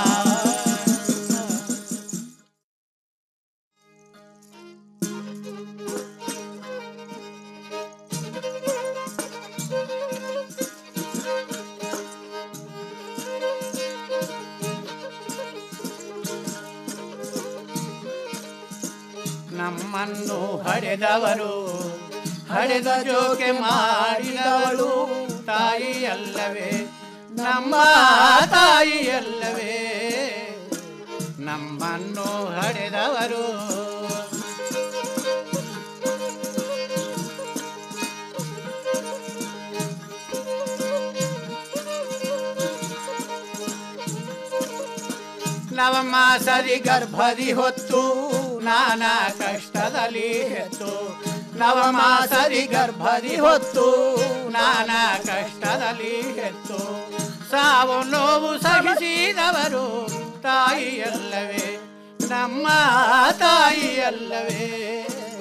ನಮ್ಮನ್ನು ಹಡೆದವರು ಹಡೆದ ಜೋಕೆ ಮಾಡಿದವಳು ತಾಯಿಯಲ್ಲವೇ ನಮ್ಮ ತಾಯಿಯಲ್ಲವೇ ನಮ್ಮನ್ನು ಹಡೆದವರು ನವಮಾಸರಿ ಗರ್ಭದಿ ಹೊತ್ತು ನಾನಾ ಕಷ್ಟದಲ್ಲಿ ಹೆತ್ತು ನವಮಾಸರಿ ಗರ್ಭದಿ ಹೊತ್ತು ನಾನಾ ಕಷ್ಟದಲ್ಲಿ ಹೆತ್ತು ಸಾವು ನೋವು ಸಹಿಸಿದವರು ತಾಯಿಯಲ್ಲವೇ ನಮ್ಮ ತಾಯಿಯಲ್ಲವೇ